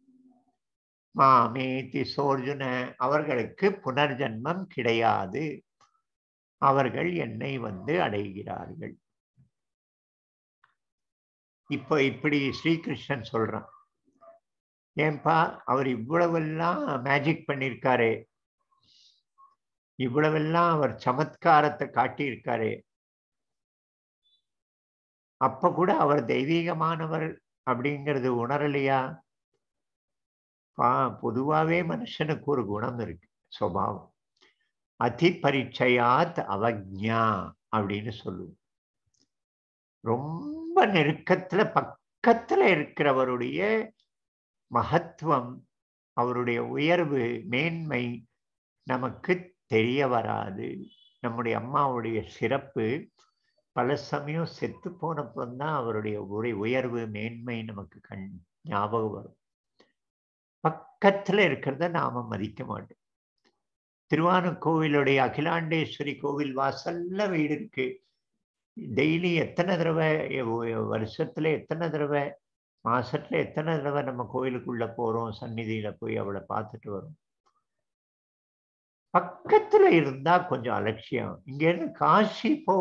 மாமேதி சோர்ஜுன அவர்களுக்கு புனர்ஜன்மம் கிடையாது அவர்கள் என்னை வந்து அடைகிறார்கள் இப்போ இப்படி ஸ்ரீகிருஷ்ணன் சொல்றான் ஏன்பா அவர் இவ்வளவெல்லாம் மேஜிக் பண்ணியிருக்காரே இவ்வளவெல்லாம் அவர் சமத்காரத்தை காட்டியிருக்காரே அப்ப கூட அவர் தெய்வீகமானவர் அப்படிங்கிறது உணரலையா பா பொதுவாவே மனுஷனுக்கு ஒரு குணம் இருக்கு சுவாவம் அதி பரீட்சையாத் அவக்ஞா அப்படின்னு சொல்லுவோம் ரொம்ப நெருக்கத்துல பக்க பக்கத்துல இருக்கிறவருடைய மகத்துவம் அவருடைய உயர்வு மேன்மை நமக்கு தெரிய வராது நம்முடைய அம்மாவுடைய சிறப்பு பல சமயம் செத்து போனப்புறம்தான் அவருடைய உரை உயர்வு மேன்மை நமக்கு கண் ஞாபகம் வரும் பக்கத்துல இருக்கிறத நாம மதிக்க மாட்டோம் திருவானூர் அகிலாண்டேஸ்வரி கோவில் வாசல்ல வீடு இருக்கு டெய்லி எத்தனை தடவை எ- வருஷத்துல எத்தனை தடவை மாசத்துல எத்தனை தடவை நம்ம கோயிலுக்குள்ள போறோம் சந்நிதியில போய் அவளை பார்த்துட்டு வரோம் பக்கத்துல இருந்தா கொஞ்சம் அலட்சியம் இங்க இருந்து காசி போ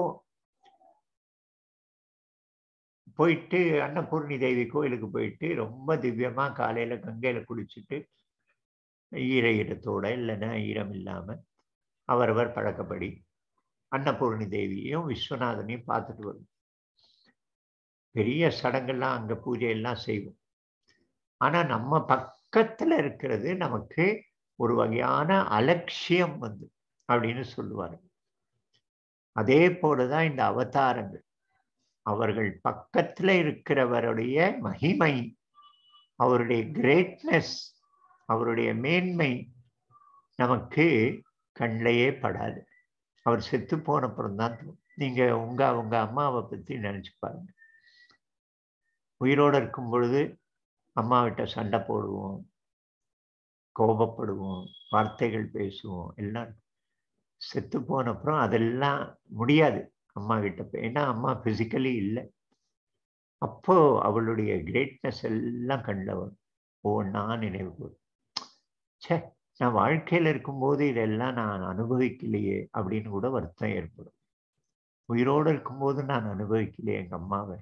போயிட்டு அன்னபூர்ணி தேவி கோயிலுக்கு போயிட்டு ரொம்ப திவ்யமா காலையில கங்கையில குளிச்சுட்டு ஈர ஈரத்தோட இல்லைன்னா ஈரம் இல்லாம அவரவர் பழக்கப்படி அன்னபூர்ணி தேவியையும் விஸ்வநாதனையும் பார்த்துட்டு வரும் பெரிய சடங்கெல்லாம் அங்க பூஜை எல்லாம் செய்வோம் ஆனா நம்ம பக்கத்துல இருக்கிறது நமக்கு ஒரு வகையான அலட்சியம் வந்து அப்படின்னு சொல்லுவாரு அதே போலதான் இந்த அவதாரங்கள் அவர்கள் பக்கத்துல இருக்கிறவருடைய மகிமை அவருடைய கிரேட்னஸ் அவருடைய மேன்மை நமக்கு கண்ணிலேயே படாது அவர் செத்து போன தான் நீங்க உங்க உங்க அம்மாவை பத்தி நினைச்சு பாருங்க உயிரோடு இருக்கும் பொழுது அம்மாவிட்ட சண்டை போடுவோம் கோபப்படுவோம் வார்த்தைகள் பேசுவோம் எல்லாம் செத்து போன அப்புறம் அதெல்லாம் முடியாது அம்மா கிட்ட போய் ஏன்னா அம்மா பிசிக்கலி இல்லை அப்போ அவளுடைய கிரேட்னஸ் எல்லாம் கண்ணில் வரும் ஒவ்வொன்றா நினைவு கூறும் ச்சே நான் வாழ்க்கையில இருக்கும்போது இதெல்லாம் நான் அனுபவிக்கலையே அப்படின்னு கூட வருத்தம் ஏற்படும் உயிரோடு இருக்கும்போது நான் அனுபவிக்கலையே எங்க அம்மாவை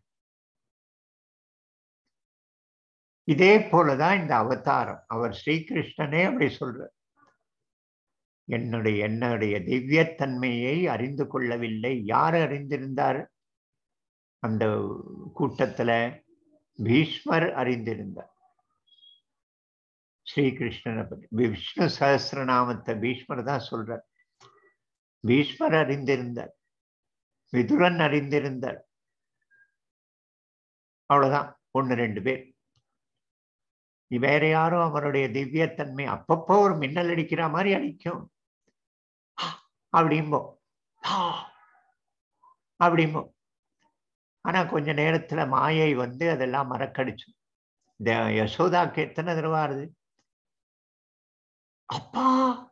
இதே போலதான் இந்த அவதாரம் அவர் ஸ்ரீகிருஷ்ணனே அப்படி சொல்றார் என்னுடைய என்னுடைய திவ்யத்தன்மையை அறிந்து கொள்ளவில்லை யார் அறிந்திருந்தார் அந்த கூட்டத்துல பீஷ்மர் அறிந்திருந்தார் ஸ்ரீகிருஷ்ணனை பற்றி விஷ்ணு சஹசிரநாமத்தை பீஷ்மர் தான் சொல்றார் பீஷ்மர் அறிந்திருந்தார் விதுரன் அறிந்திருந்தார் அவ்வளவுதான் ஒண்ணு ரெண்டு பேர் வேற யாரும் அவருடைய திவ்யத்தன்மை அப்பப்போ ஒரு மின்னல் அடிக்கிற மாதிரி அடிக்கும் அப்படிம்போ அப்படிம்போ ஆனா கொஞ்ச நேரத்துல மாயை வந்து அதெல்லாம் மறக்கடிச்சு இந்த யசோதாக்கு எத்தனை தடவை ஆறுது அப்பா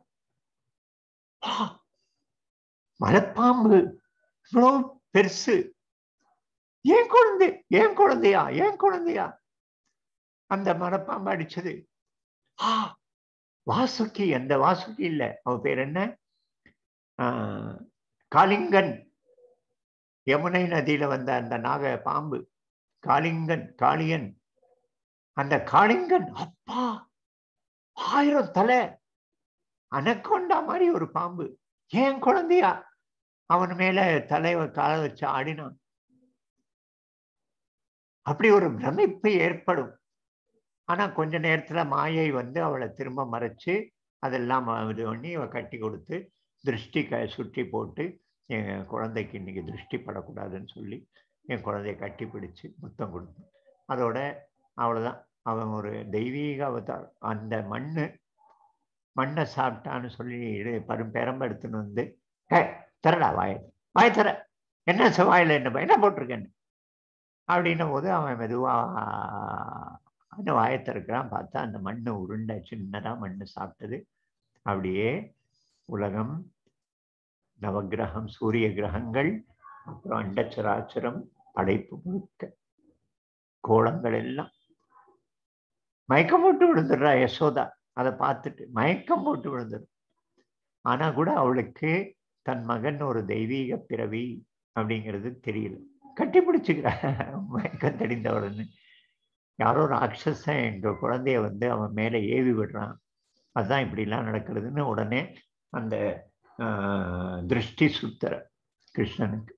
ஆ, மலைப்பாம்பு இவ்வளோ பெருசு ஏன் குழந்தை ஏன் குழந்தையா ஏன் குழந்தையா அந்த மலைப்பாம்பு அடிச்சது ஆ வாசுகி அந்த வாசுகி இல்ல அவ பேர் என்ன ஆஹ், காளிங்கன் யமுனை நதியில வந்த அந்த நாக பாம்பு காளிங்கன் காளியன் அந்த காளிங்கன் அப்பா ஆயிரம் தலை அனக்கொண்டா மாதிரி ஒரு பாம்பு ஏன் குழந்தையா அவன் மேல தலைவ கால வச்சு ஆடினான் அப்படி ஒரு பிரமிப்பு ஏற்படும் ஆனா கொஞ்ச நேரத்துல மாயை வந்து அவளை திரும்ப மறைச்சு அதெல்லாம் இது பண்ணி அவ கட்டி கொடுத்து திருஷ்டி க சுற்றி போட்டு என் குழந்தைக்கு இன்னைக்கு திருஷ்டி படக்கூடாதுன்னு சொல்லி என் குழந்தைய கட்டி பிடிச்சு முத்தம் கொடுத்து அதோட அவ்வளவுதான் அவன் ஒரு தெய்வீக அவதாரம் அந்த மண்ணு மண்ணை சாப்பிட்டான்னு சொல்லி இடு பரும் பெரம்ப எடுத்துன்னு வந்து "ஏ, திறடா வாய வாய தர என்ன ச- வாயில என்ன என்ன போட்டிருக்கேன்னு அப்படின்னும் போது அவன் மெதுவா அந்த வாயை திறக்கிறான் பார்த்தா அந்த மண்ணு உருண்டை சின்னதா மண்ணு சாப்பிட்டது அப்படியே உலகம் நவக்கிரகம் சூரிய கிரகங்கள் அப்புறம் அண்டச்சராச்சரம் படைப்பு முழுக்க கோலங்கள் எல்லாம் மயக்கம் போட்டு விழுந்துடுறா யசோதா அதை பார்த்துட்டு மயக்கம் போட்டு விழுந்துடும் ஆனா கூட அவளுக்கு தன் மகன் ஒரு தெய்வீக பிறவி அப்படிங்கிறது தெரியல கட்டி பிடிச்சுக்கிறா மயக்கம் தெளிந்த உடனே யாரோ ராட்சசன் எங்க குழந்தைய வந்து அவன் மேல ஏவி விடுறான் அதுதான் இப்படிலாம் நடக்கிறதுன்னு உடனே அந்த ஆஹ், திருஷ்டி சுத்தர கிருஷ்ணனுக்கு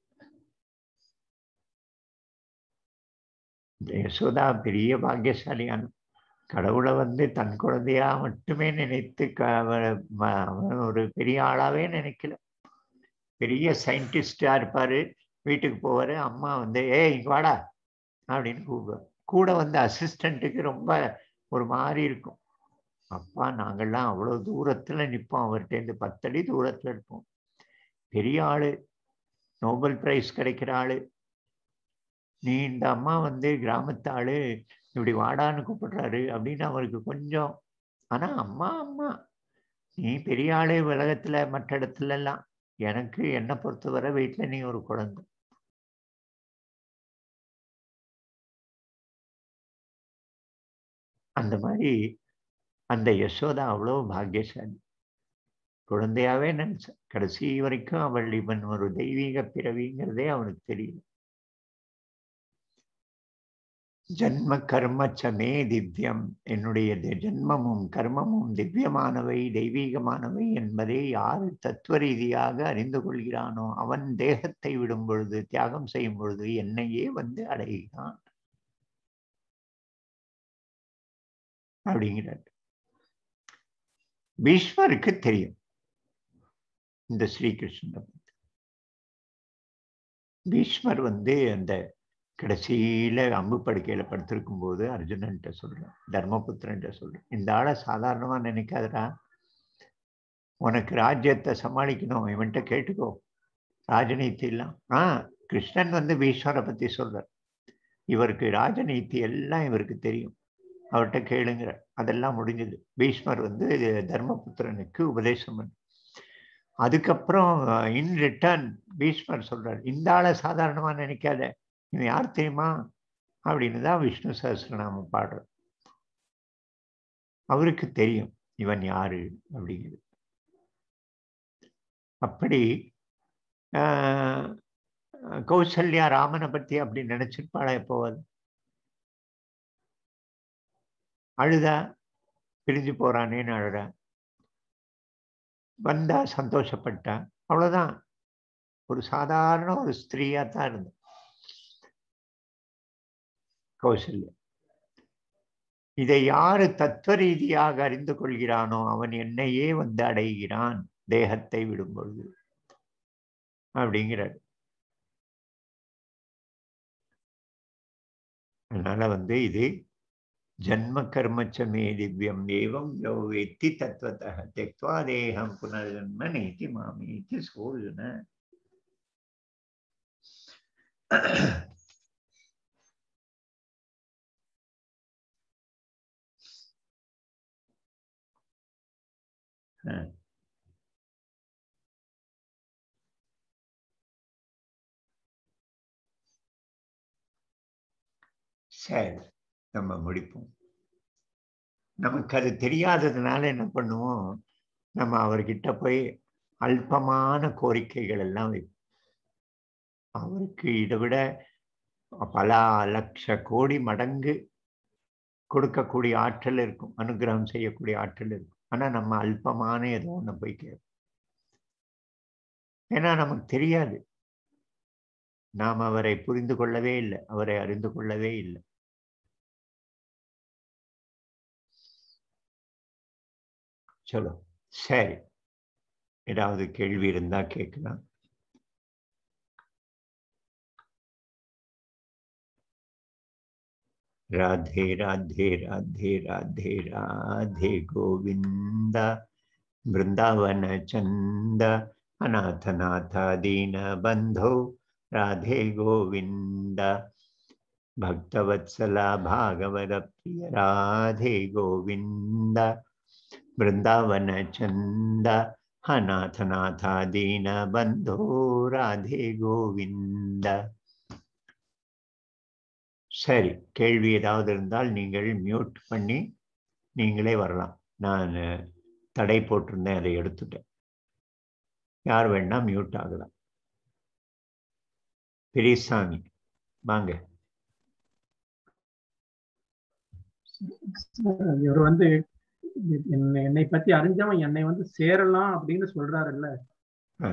இந்த யசோதா பெரிய பாக்கியசாலியான கடவுளை வந்து தன் குழந்தையா மட்டுமே நினைத்து க- அவ- ம- அவன் ஒரு பெரிய ஆளாவே நினைக்கல பெரிய சயின்டிஸ்டா இருப்பாரு வீட்டுக்கு போவாரு அம்மா வந்து ஏய் இங்க வாடா அப்படின்னு கூப்பிடுவார் கூட வந்து அசிஸ்டண்ட்டுக்கு ரொம்ப ஒரு மாதிரி இருக்கும் அப்பா நாங்கள்லாம் அவ்வளோ தூரத்துல நிற்போம் அவர்கிட்டேருந்து பத்தடி தூரத்துல இருப்போம் பெரிய ஆளு நோபல் பிரைஸ் கிடைக்கிற ஆளு நீ இந்த அம்மா வந்து கிராமத்து ஆளு இப்படி வாடான்னு கூப்பிடுறாரு அப்படின்னு அவருக்கு கொஞ்சம் ஆனா அம்மா அம்மா நீ பெரிய ஆளு உலகத்துல மற்ற இடத்துல எல்லாம் எனக்கு என்னை பொறுத்தவரை வீட்டுல நீ ஒரு குழந்தை அந்த மாதிரி அந்த யசோதா அவ்வளோ பாக்கியசாலி குழந்தையாவே நினைச்ச கடைசி வரைக்கும் அவள் இவன் ஒரு தெய்வீக பிறவிங்கிறதே அவனுக்கு தெரியல ஜன்ம கர்மச்சமே திவ்யம் என்னுடைய தி- ஜன்மமும் கர்மமும் திவ்யமானவை தெய்வீகமானவை என்பதை யார் தத்துவ ரீதியாக அறிந்து கொள்கிறானோ அவன் தேகத்தை விடும் பொழுது தியாகம் செய்யும் பொழுது என்னையே வந்து அடைகிறான் அப்படிங்கிறார் பீஷ்மருக்கு தெரியும் இந்த ஸ்ரீகிருஷ்ணனை பத்தி. பீஷ்மர் வந்து அந்த கடைசியில அம்பு படுக்கையில படுத்திருக்கும் போது அர்ஜுனன்ட்ட சொல்றேன் தர்மபுத்திரன்ட்ட சொல்றேன் இந்த ஆளை சாதாரணமா நினைக்காதடா உனக்கு ராஜ்யத்தை சமாளிக்கணும் இவன்கிட்ட கேட்டுக்கோ ராஜநீதி எல்லாம் ஆஹ் கிருஷ்ணன் வந்து பீஷ்மரை பத்தி சொல்றார் இவருக்கு ராஜநீதி எல்லாம் இவருக்கு தெரியும் அவர்கிட்ட கேளுங்கிற அதெல்லாம் முடிஞ்சது பீஷ்மர் வந்து தர்மபுத்திரனுக்கு உபதேசம் பண்ண அதுக்கப்புறம் இன் ரிட்டர்ன் பீஷ்மர் சொல்றார் இந்த ஆளை சாதாரணமா நினைக்காத இவன் யார் தெரியுமா அப்படின்னு தான் விஷ்ணு சஹஸ்ரநாமம் பாடுறார் அவருக்கு தெரியும் இவன் யாரு அப்படிங்கிறது அப்படி ஆஹ், கௌசல்யா ராமனை பத்தி அப்படி நினைச்சிருப்பாளா எப்போவாது அழுதா பிரிஞ்சு போறானேன்னு அழுறா வந்தா சந்தோஷப்பட்டா அவ்வளவுதான் ஒரு சாதாரண ஒரு ஸ்திரீயா தான் இருந்த கௌசல்யா இதை யாரு தத்துவ ரீதியாக அறிந்து கொள்கிறானோ அவன் என்னையே வந்து அடைகிறான் தேகத்தை விடும் பொழுது அப்படிங்கிறார் அதனால வந்து இது ஜன்ம கர்மச்சமே திவ்யம் ஏவம் யோ வேத்தி தத்துவத்தः त्यक्त्वा தேகம் புனர்ஜன்ம நேதி மாமேதி சோர்ஜுன அஹ். சரி நம்ம முடிப்போம் நமக்கு அது தெரியாததுனால என்ன பண்ணுவோம் நம்ம அவர்கிட்ட போய் அல்பமான கோரிக்கைகள் எல்லாம் வைப்போம் அவருக்கு இதை விட பல லட்ச கோடி மடங்கு கொடுக்கக்கூடிய ஆற்றல் இருக்கும் அனுகிரகம் செய்யக்கூடிய ஆற்றல் இருக்கும் ஆனா நம்ம அல்பமான ஏதோ ஒண்ணு போய் கேட்போம் ஏன்னா நமக்கு தெரியாது நாம் அவரை புரிந்து கொள்ளவே இல்லை அவரை அறிந்து கொள்ளவே இல்லை சொல்லு சரி ஏதாவது கேள்வி இருந்தா கேட்கலாம் राधे राधे राधे राधे राधे गोविन्द वृन्दावन चन्द अनाथनाथ दीनबन्धो राधे गोविन्द भक्तवत्सला भागवतप्रिय राधे गोविन्द वृन्दावन चन्द अनाथनाथ दीनबन्धो राधे गोविन्द சரி கேள்வி ஏதாவது இருந்தால் நீங்கள் மியூட் பண்ணி நீங்களே வரலாம் நான் தடை போட்டிருந்தேன் அதை எடுத்துட்டேன் யார் வேணா மியூட் ஆகலாம் பெரியசாமி வாங்க இவர் வந்து என்னை என்னை பத்தி அறிஞ்சவன் என்னை வந்து சேரலாம் அப்படின்னு சொல்றாருல்ல ஆ.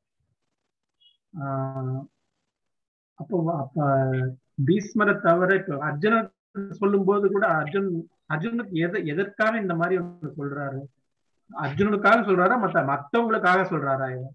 ஆஹ் அப்போ அப்ப பீஸ்மரை தவிர இப்ப அர்ஜுனன் சொல்லும் போது கூட அர்ஜுன் அர்ஜுனுக்கு எதை எதற்காக இந்த மாதிரி ஒண்ணு சொல்றாரு அர்ஜுனனுக்காக சொல்றாரா மத்த மத்தவங்களுக்காக சொல்றாரா இவர்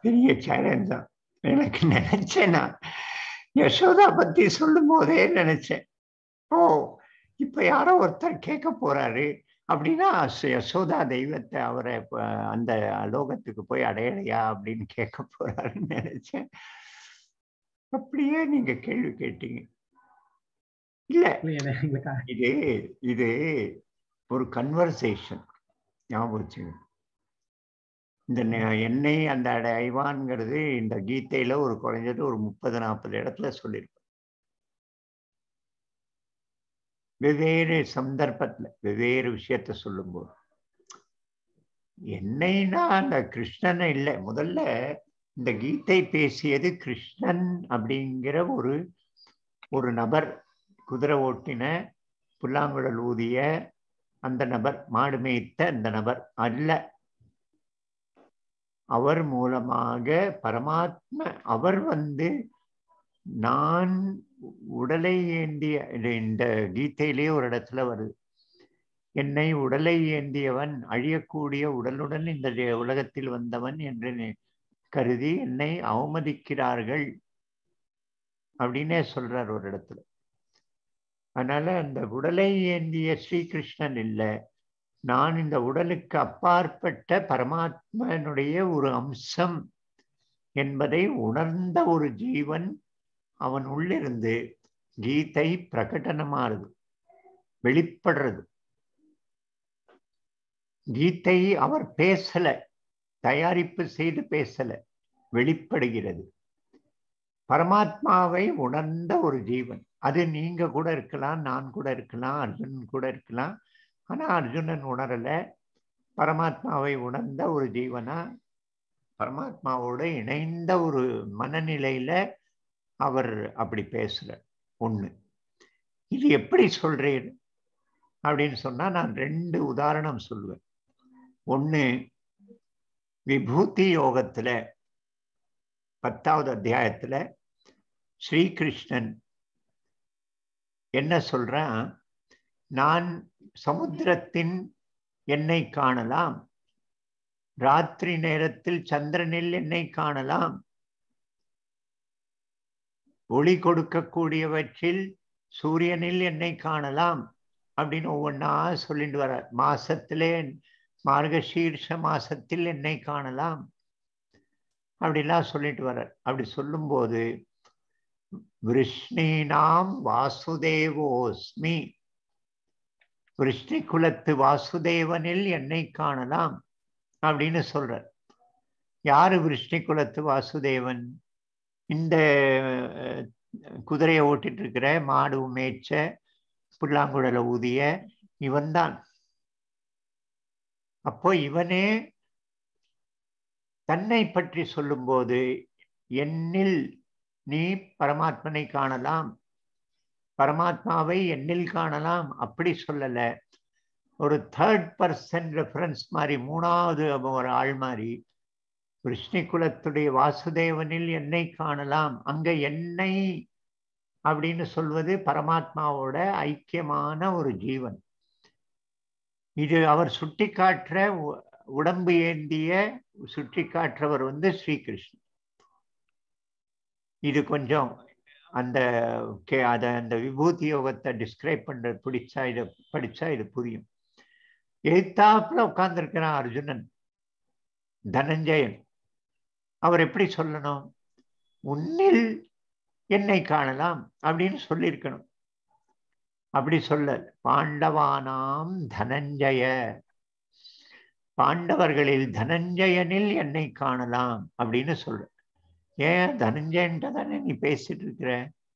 பெரிய சேலஞ்ச் தான் எனக்கு நினைச்சேன் நான் யசோதா பத்தி சொல்லும் போதே நினைச்சேன் ஓ இப்ப யாரோ ஒருத்தர் கேட்க போறாரு அப்படின்னா ச- யசோதா தெய்வத்தை அவரை ப- அந்த லோகத்துக்கு போய் அடையலையா அப்படின்னு கேட்க போறாருன்னு நினைச்சேன் அப்படியே நீங்க கேள்வி கேட்டீங்க இல்ல இல்ல, எனக்கு- எங்களுக்கு இது இது ஒரு கன்வர்சேஷன் ஞாபகம் வச்சுங்க இந்த நெ- என்னை அந்த அடைவான்ங்கிறது இந்த கீதையில ஒரு குறைஞ்சது ஒரு முப்பது நாற்பது இடத்துல சொல்லியிருப்பேன் வெவ்வேறு சந்தர்ப்பத்துல வெவ்வேறு விஷயத்த சொல்லும்போது என்னைனா அந்த கிருஷ்ணன் இல்லை முதல்ல இந்த கீதை பேசியது கிருஷ்ணன் அப்படிங்கிற ஒரு ஒரு நபர் குதிரை ஓட்டின புல்லாங்குழல் ஊதிய அந்த நபர் மாடு மேய்த்த அந்த நபர் அல்ல அவர் மூலமாக பரமாத்ம அவர் வந்து நான் உடலை ஏந்திய இது இந்த கீதையிலேயே ஒரு இடத்துல வருது என்னை உடலை ஏந்தியவன் அழியக்கூடிய உடலுடன் இந்த ஜெ- உலகத்தில் வந்தவன் என்று நி- கருதி என்னை அவமதிக்கிறார்கள் அப்படின்னே சொல்றார் ஒரு இடத்துல அதனால அந்த உடலை ஏந்திய ஸ்ரீகிருஷ்ணன் இல்லை நான் இந்த உடலுக்கு அப்பாற்பட்ட பரமாத்மனுடைய ஒரு அம்சம் என்பதை உணர்ந்த ஒரு ஜீவன் அவன் உள்ளிருந்து கீதை பிரகடனமாறுது வெளிப்படுறது கீதை அவர் பேசல தயாரிப்பு செய்து பேசல வெளிப்படுகிறது பரமாத்மாவை உணர்ந்த ஒரு ஜீவன் அது நீங்க கூட இருக்கலாம் நான் கூட இருக்கலாம் அர்ஜுனன் கூட இருக்கலாம் ஆனா அர்ஜுனன் உணரல பரமாத்மாவை உணர்ந்த ஒரு ஜீவனா பரமாத்மாவோட இணைந்த ஒரு மனநிலையில அவர் அப்படி பேசுறார் ஒண்ணு இது எப்படி சொல்றேன் அப்படின்னு சொன்னா நான் ரெண்டு உதாரணம் சொல்லுவேன் ஒண்ணு விபூதி யோகத்துல பத்தாவது அத்தியாயத்துல ஸ்ரீகிருஷ்ணன் என்ன சொல்றான் நான் சமுத்திரத்தின் என்னை காணலாம் ராத்திரி நேரத்தில் சந்திரனில் என்னை காணலாம் ஒளி கொடுக்கக்கூடியவற்றில் சூரியனில் என்னை காணலாம் அப்படின்னு ஒவ்வொன்றா சொல்லிட்டு வர மாசத்திலே மார்கசீர்ஷ மாசத்தில் என்னை காணலாம் அப்படிலாம் சொல்லிட்டு வர்றார் அப்படி சொல்லும்போது விருஷ்ணீனாம் வாசுதேவோஸ்மி விருஷ்ணி குலத்து வாசுதேவனில் என்னை காணலாம் அப்படின்னு சொல்றார் யாரு விருஷ்ணி குலத்து வாசுதேவன் இந்த அஹ், குதிரையை ஓட்டிட்டு இருக்கிற மாடு மேய்ச்ச புல்லாங்குழல ஊதிய இவன்தான் அப்போ இவனே தன்னை பற்றி சொல்லும்போது என்னில் நீ பரமாத்மனை காணலாம் பரமாத்மாவை என்னில் காணலாம் அப்படி சொல்லல ஒரு தேர்ட் பர்சன் ரெஃபரன்ஸ் மாதிரி மூணாவது ஒரு ஆள் மாதிரி விஷ்ணு குலத்துடைய வாசுதேவனில் என்னை காணலாம் அங்க என்னை அப்படின்னு சொல்வது பரமாத்மாவோட ஐக்கியமான ஒரு ஜீவன் இது அவர் சுட்டி காட்டுற உ- உடம்பு ஏந்திய சுட்டி காட்டுறவர் வந்து ஸ்ரீகிருஷ்ணன் இது கொஞ்சம் அந்த கே- அத அந்த விபூதி யோகத்தை டிஸ்கிரைப் பண்ற பிடிச்சா இதை படிச்சா இது புரியும் எழுத்தாப்புல உட்கார்ந்திருக்கிறான் அர்ஜுனன் தனஞ்சயன் அவர் எப்படி சொல்லணும் உன்னில் என்னை காணலாம் அப்படின்னு சொல்லியிருக்கணும் அப்படி சொல்ல பாண்டவானாம் தனஞ்சய பாண்டவர்களில் தனஞ்சயனில் என்னை காணலாம் அப்படின்னு சொல்ற ஏன் தனஞ்சயன்ட்ட தானே நீ பேசிட்டு இருக்கிற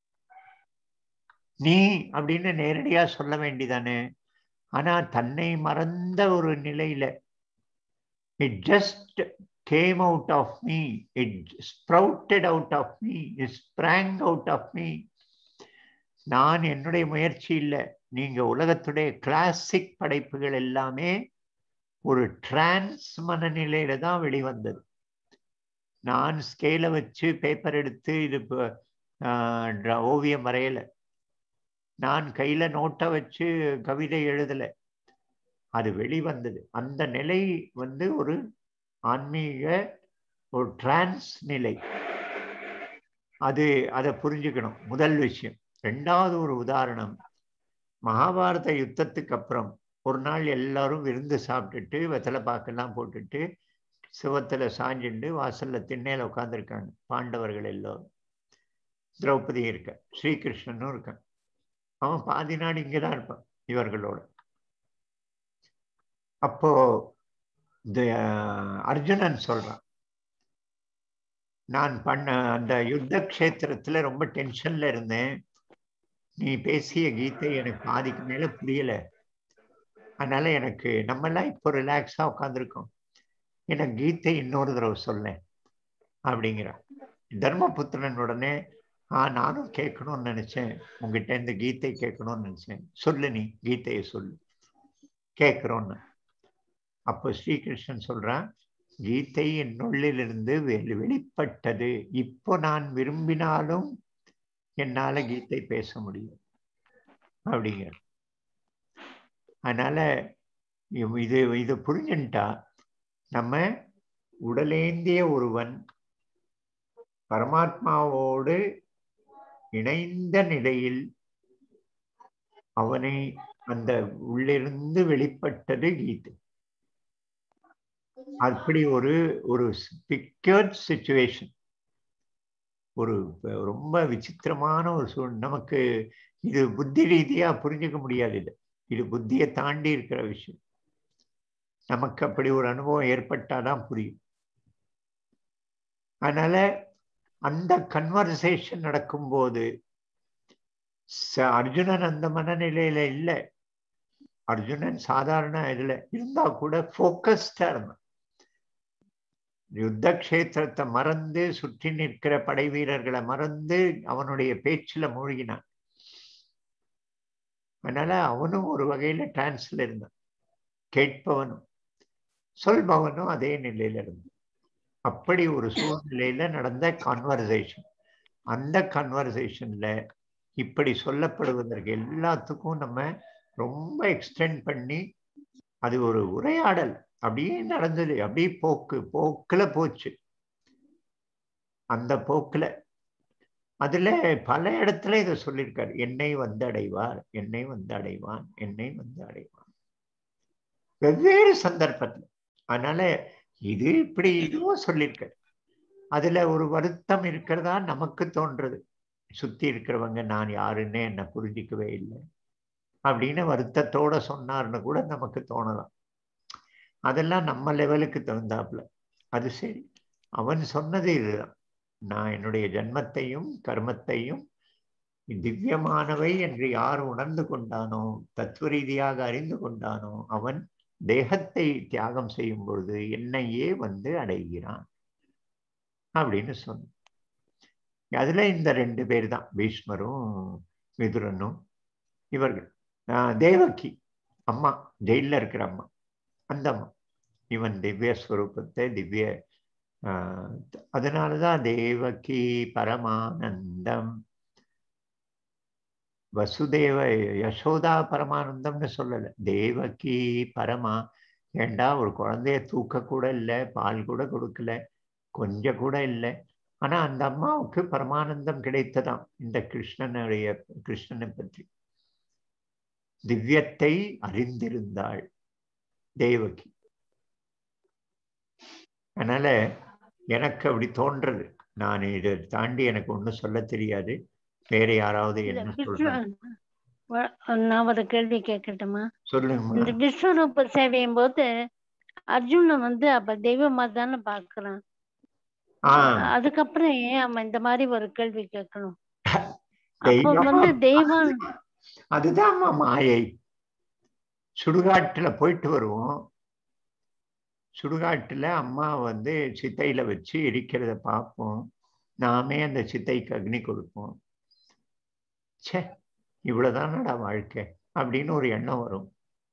நீ அப்படின்னு நேரடியா சொல்ல வேண்டிதானே ஆனா தன்னை மறந்த ஒரு நிலையில it just came out of me it sprouted out of me it sprang out of me நான் என்னுடைய முயற்சி இல்லை நீங்க உலகத்துடைய கிளாசிக் படைப்புகள் எல்லாமே ஒரு டிரான்ஸ் மனநிலையில தான் வெளிவந்தது நான் ஸ்கேலை வச்சு பேப்பர் எடுத்து இது ப- ஆஹ் dra- ஓவியம் வரையல நான் கையில நோட்டை வச்சு கவிதை எழுதல அது வெளிவந்தது அந்த நிலை வந்து ஒரு ஆன்மீக ஒரு டிரான்ஸ் நிலை அது அதை புரிஞ்சுக்கணும் முதல் விஷயம் ரெண்டாவது ஒரு உதாரணம் மகாபாரத யுத்தத்துக்கு அப்புறம் ஒரு நாள் எல்லாரும் விருந்து சாப்பிட்டுட்டு வெத்தலை பாக்கெல்லாம் போட்டுட்டு சிவத்துல சாஞ்சுண்டு வாசல்ல திண்ணையில உட்காந்துருக்காங்க பாண்டவர்கள் எல்லோரும் திரௌபதி இருக்க ஸ்ரீகிருஷ்ணனும் இருக்கான் அவன் பாதி நாடு இங்கதான் இருப்பான் இவர்களோட அப்போ இந்த அர்ஜுனன் சொல்றான் நான் பண்ண அந்த யுத்த கஷேத்திரத்துல ரொம்ப டென்ஷன்ல இருந்தேன் நீ பேசிய கீதை எனக்கு பாதிக்கு மேல புரியல அதனால எனக்கு நம்ம எல்லாம் இப்போ ரிலாக்ஸா உட்காந்துருக்கோம் எனக்கு கீதை இன்னொரு தடவை சொல்லேன் அப்படிங்கிறான் தர்மபுத்திரன் உடனே ஆ நானும் கேட்கணும்னு நினைச்சேன் உங்ககிட்ட இந்த கீதை கேட்கணும்னு நினைச்சேன் சொல்லு நீ கீதையை சொல்லு கேட்கிறோன்னு அப்போ ஸ்ரீகிருஷ்ணன் சொல்றான் கீதை என்னுள்ளிலிருந்து வெளி வெளிப்பட்டது இப்போ நான் விரும்பினாலும் என்னால கீதை பேச முடியும் அப்படிங்கிற அதனால இது இது புரிஞ்சுட்டா நம்ம உடலேந்திய ஒருவன் பரமாத்மாவோடு இணைந்த நிலையில் அவனை அந்த உள்ளிருந்து வெளிப்பட்டது கீதை அப்படி ஒரு ஒரு பிக்யர்ட் சுச்சுவேஷன் ஒரு ரொம்ப விசித்திரமான ஒரு சூழ் நமக்கு இது புத்தி ரீதியா புரிஞ்சுக்க முடியாது இது இது புத்தியை தாண்டி இருக்கிற விஷயம் நமக்கு அப்படி ஒரு அனுபவம் ஏற்பட்டாதான் புரியும் அதனால அந்த கன்வர்சேஷன் நடக்கும்போது அர்ஜுனன் அந்த மனநிலையில இல்லை அர்ஜுனன் சாதாரண இதுல இருந்தா கூட போக்கஸ்டா இருந்தான் யுத்த கஷேத்திரத்தை மறந்து சுற்றி நிற்கிற படை வீரர்களை மறந்து அவனுடைய பேச்சுல மூழ்கினான் அதனால அவனும் ஒரு வகையில டிரான்ஸ்ல இருந்தான் கேட்பவனும் சொல்பவனும் அதே நிலையில இருந்தான் அப்படி ஒரு சூழ்நிலையில நடந்த கான்வர்சேஷன் அந்த கான்வர்சேஷன்ல இப்படி சொல்லப்படுவதற்கு எல்லாத்துக்கும் நம்ம ரொம்ப எக்ஸ்டெண்ட் பண்ணி அது ஒரு உரையாடல் அப்படியே நடந்தது அப்படியே போக்கு போக்குல போச்சு அந்த போக்குல அதுல பல இடத்துல இதை சொல்லியிருக்காரு என்னை வந்து அடைவார் என்னை வந்து அடைவான் என்னை வந்து அடைவான் வெவ்வேறு சந்தர்ப்பத்துல அதனால இது இப்படி இதுவும் சொல்லியிருக்காரு அதுல ஒரு வருத்தம் இருக்கிறதா நமக்கு தோன்றது சுத்தி இருக்கிறவங்க நான் யாருன்னே என்ன புரிஞ்சிக்கவே இல்லை அப்படின்னு வருத்தத்தோட சொன்னார்னு கூட நமக்கு தோணலாம் அதெல்லாம் நம்ம லெவலுக்கு தகுந்தாப்புல அது சரி அவன் சொன்னது இதுதான் நான் என்னுடைய ஜன்மத்தையும் கர்மத்தையும் திவ்யமானவை என்று யார் உணர்ந்து கொண்டானோ தத்துவ ரீதியாக அறிந்து கொண்டானோ அவன் தேகத்தை தியாகம் செய்யும் பொழுது என்னையே வந்து அடைகிறான் அப்படின்னு சொன்ன அதுல இந்த ரெண்டு பேர் தான் பீஷ்மரும் விதுரனும் இவர்கள் தேவகி அம்மா ஜெயில இருக்கிற அம்மா அந்த அம்மா இவன் திவ்ய ஸ்வரூபத்தை திவ்ய அதனாலதான் தேவகி பரமானந்தம் வசுதேவ யசோதா பரமானந்தம்னு சொல்லல தேவகி பரமா ஏண்டா ஒரு குழந்தைய தூக்க கூட இல்லை பால் கூட கொடுக்கல கொஞ்சம் கூட இல்லை ஆனா அந்த அம்மாவுக்கு பரமானந்தம் கிடைத்ததாம் இந்த கிருஷ்ணனுடைய கிருஷ்ணனை பற்றி திவ்யத்தை அறிந்திருந்தாள் தேவகி அதனால எனக்கு அப்படி தோன்றது நான் இதை தாண்டி எனக்கு ஒன்றும் சொல்ல தெரியாது வேற யாராவது என்ன சொல்றாங்க நான் ஒரு கேள்வி கேட்கட்டுமா சொல்லுங்க இந்த விஸ்வரூப சேவையும் போது அர்ஜுனன் வந்து அப்ப தெய்வமா தானே பாக்குறான் அதுக்கப்புறம் ஏன் அவன் இந்த மாதிரி ஒரு கேள்வி கேட்கணும் அப்ப வந்து தெய்வம் அதுதான் மாயை சுடுகாட்டுல போயிட்டு வருவோம் சுடுகாட்டுல அம்மா வந்து சித்தையில வச்சு எரிக்கிறத பார்ப்போம் நாமே அந்த சித்தைக்கு அக்னி கொடுப்போம் சே இவ்வளவுதானடா வாழ்க்கை அப்படின்னு ஒரு எண்ணம் வரும்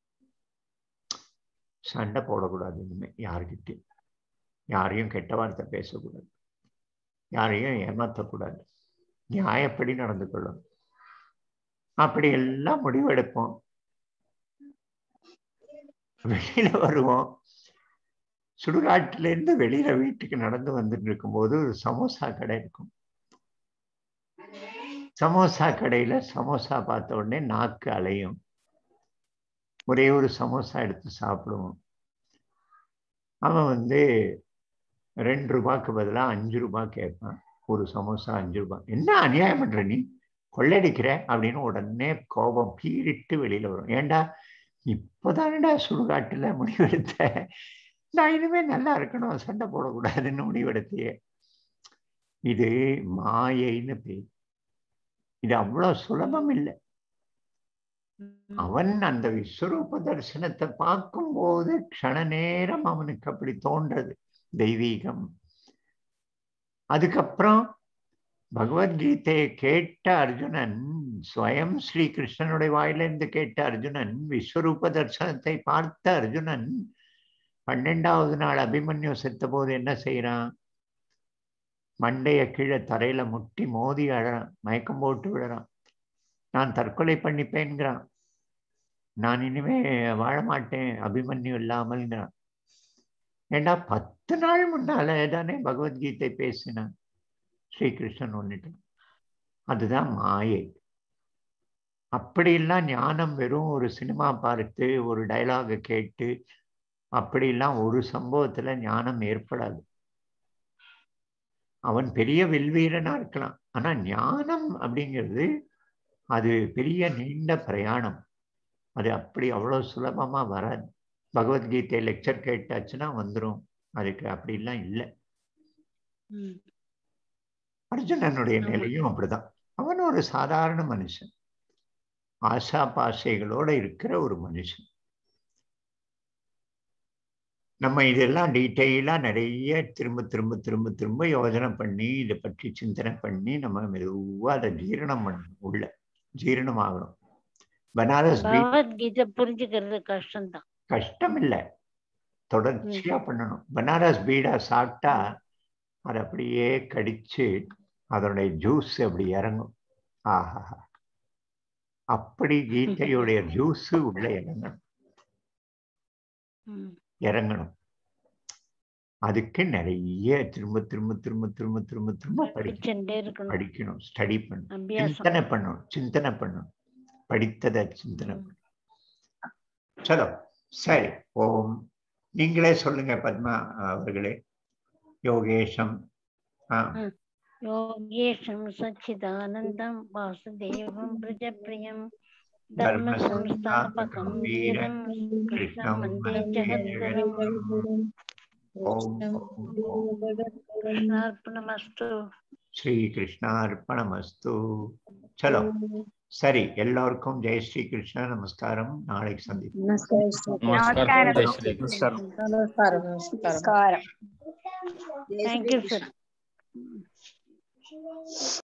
சண்டை போடக்கூடாது இனிமே யாருக்கிட்டையும் யாரையும் கெட்ட வார்த்தை பேசக்கூடாது யாரையும் ஏமாற்றக்கூடாது நியாயப்படி நடந்து கொள்ளணும் அப்படி எல்லாம் முடிவெடுப்போம் வெளியில வருவோம் சுடுகாட்டுல இருந்து வெளியில வீட்டுக்கு நடந்து வந்துட்டு இருக்கும்போது ஒரு சமோசா கடை இருக்கும் சமோசா கடையில சமோசா பார்த்த உடனே நாக்கு அலையும் ஒரே ஒரு சமோசா எடுத்து சாப்பிடுவோம் அவன் வந்து ரெண்டு ரூபாய்க்கு பதிலா அஞ்சு ரூபாய் கேட்பான் ஒரு சமோசா அஞ்சு ரூபாய் என்ன அநியாயம் பண்ற நீ கொள்ளடிக்கிற அப்படின்னு உடனே கோபம் பீரிட்டு வெளியில வரும் ஏண்டா இப்போதானடா சுடுகாட்டுல முடிவெடுத்த நான் இனிமே நல்லா இருக்கணும் சண்டை போடக்கூடாதுன்னு முடிவெடுத்தியே இது மாயைன்னு பேர் இது அவ்வளவு சுலபம் இல்லை அவன் அந்த விஸ்வரூப தரிசனத்தை பார்க்கும்போது க்ஷண நேரம் அவனுக்கு அப்படி தோன்றது தெய்வீகம் அதுக்கப்புறம் பகவத்கீதையை கேட்ட அர்ஜுனன் ஸ்வயம் ஸ்ரீ கிருஷ்ணனுடைய வாயிலிருந்து கேட்ட அர்ஜுனன் விஸ்வரூப தரிசனத்தை பார்த்த அர்ஜுனன் பன்னெண்டாவது நாள் அபிமன்யு செத்த போது என்ன செய்யறான் மண்டைய கீழே தரையில முட்டி மோதி அழறான் மயக்கம் போட்டு விடுறான் நான் தற்கொலை பண்ணிப்பேன்கிறான் நான் இனிமே வாழ மாட்டேன் அபிமன்யு இல்லாமல்ங்கிறான் ஏண்டா பத்து நாள் முன்னால தானே பகவத்கீதை பேசினான் ஸ்ரீகிருஷ்ணன் ஒன்னுட்டு அதுதான் மாயை அப்படியெல்லாம் ஞானம் வெறும் ஒரு சினிமா பார்த்து ஒரு டைலாக கேட்டு அப்படிலாம் ஒரு சம்பவத்துல ஞானம் ஏற்படாது அவன் பெரிய வில்வீரனா இருக்கலாம் ஆனா ஞானம் அப்படிங்கிறது அது பெரிய நீண்ட பிரயாணம் அது அப்படி அவ்வளவு சுலபமா வராது பகவத்கீதை லெக்சர் கேட்டாச்சுன்னா வந்துடும் அதுக்கு அப்படிலாம் இல்லை அர்ஜுனனுடைய நிலையும் அப்படிதான் அவன் ஒரு சாதாரண மனுஷன் ஆசா பாசைகளோட இருக்கிற ஒரு மனுஷன் நம்ம இதெல்லாம் டீட்டெயிலா நிறைய திரும்ப திரும்ப திரும்ப திரும்ப யோஜனை பண்ணி இதை பற்றி சிந்தனை பண்ணி நம்ம மெதுவா அதை ஜீரணம் பண்ணணும் உள்ள ஜீரணம் ஆகணும் பனாரஸ் பகவத்கீதை புரிஞ்சுக்கிறது கஷ்டம்தான் கஷ்டம் இல்லை தொடர்ச்சியா பண்ணணும் பனாரஸ் பீடா சாப்பிட்டா அது அப்படியே கடிச்சு அதனுடைய ஜூஸ் அப்படி இறங்கும் ஆஹா அப்படி கீதையுடைய ஜூஸ் உள்ள இறங்கணும் இறங்கணும் அதுக்கு நிறைய திரும்ப திரும்ப திரும்ப திரும்ப திரும்ப திரும்ப படிக்கணும் படிக்கணும் ஸ்டடி பண்ணணும் சிந்தனை பண்ணணும் சிந்தனை பண்ணணும் படித்ததை சிந்தனை பண்ணணும் சலோ சரி ஓம் நீங்களே சொல்லுங்க பத்மா அவர்களே யோகேஷம் யோகேஷம் சச்சிதானந்தம் வாசுதேவம் பிரஜப்பிரியம் தர்ம சம்ஸ்தாபகம் வீரம் கிருஷ்ணம் வந்தே ஜெகத்குரும் ஓம் கிருஷ்ணார்ப்பணமஸ்து ஸ்ரீ கிருஷ்ணார்ப்பணமஸ்து சலோ சரி எல்லோருக்கும் ஜெய் ஸ்ரீ கிருஷ்ணா நமஸ்காரம் நாளைக்கு சந்திப்போம் நமஸ்காரம் ஜெய் ஸ்ரீ கிருஷ்ணா நமஸ்காரம் நமஸ்காரம் தேங்க்யூ சார்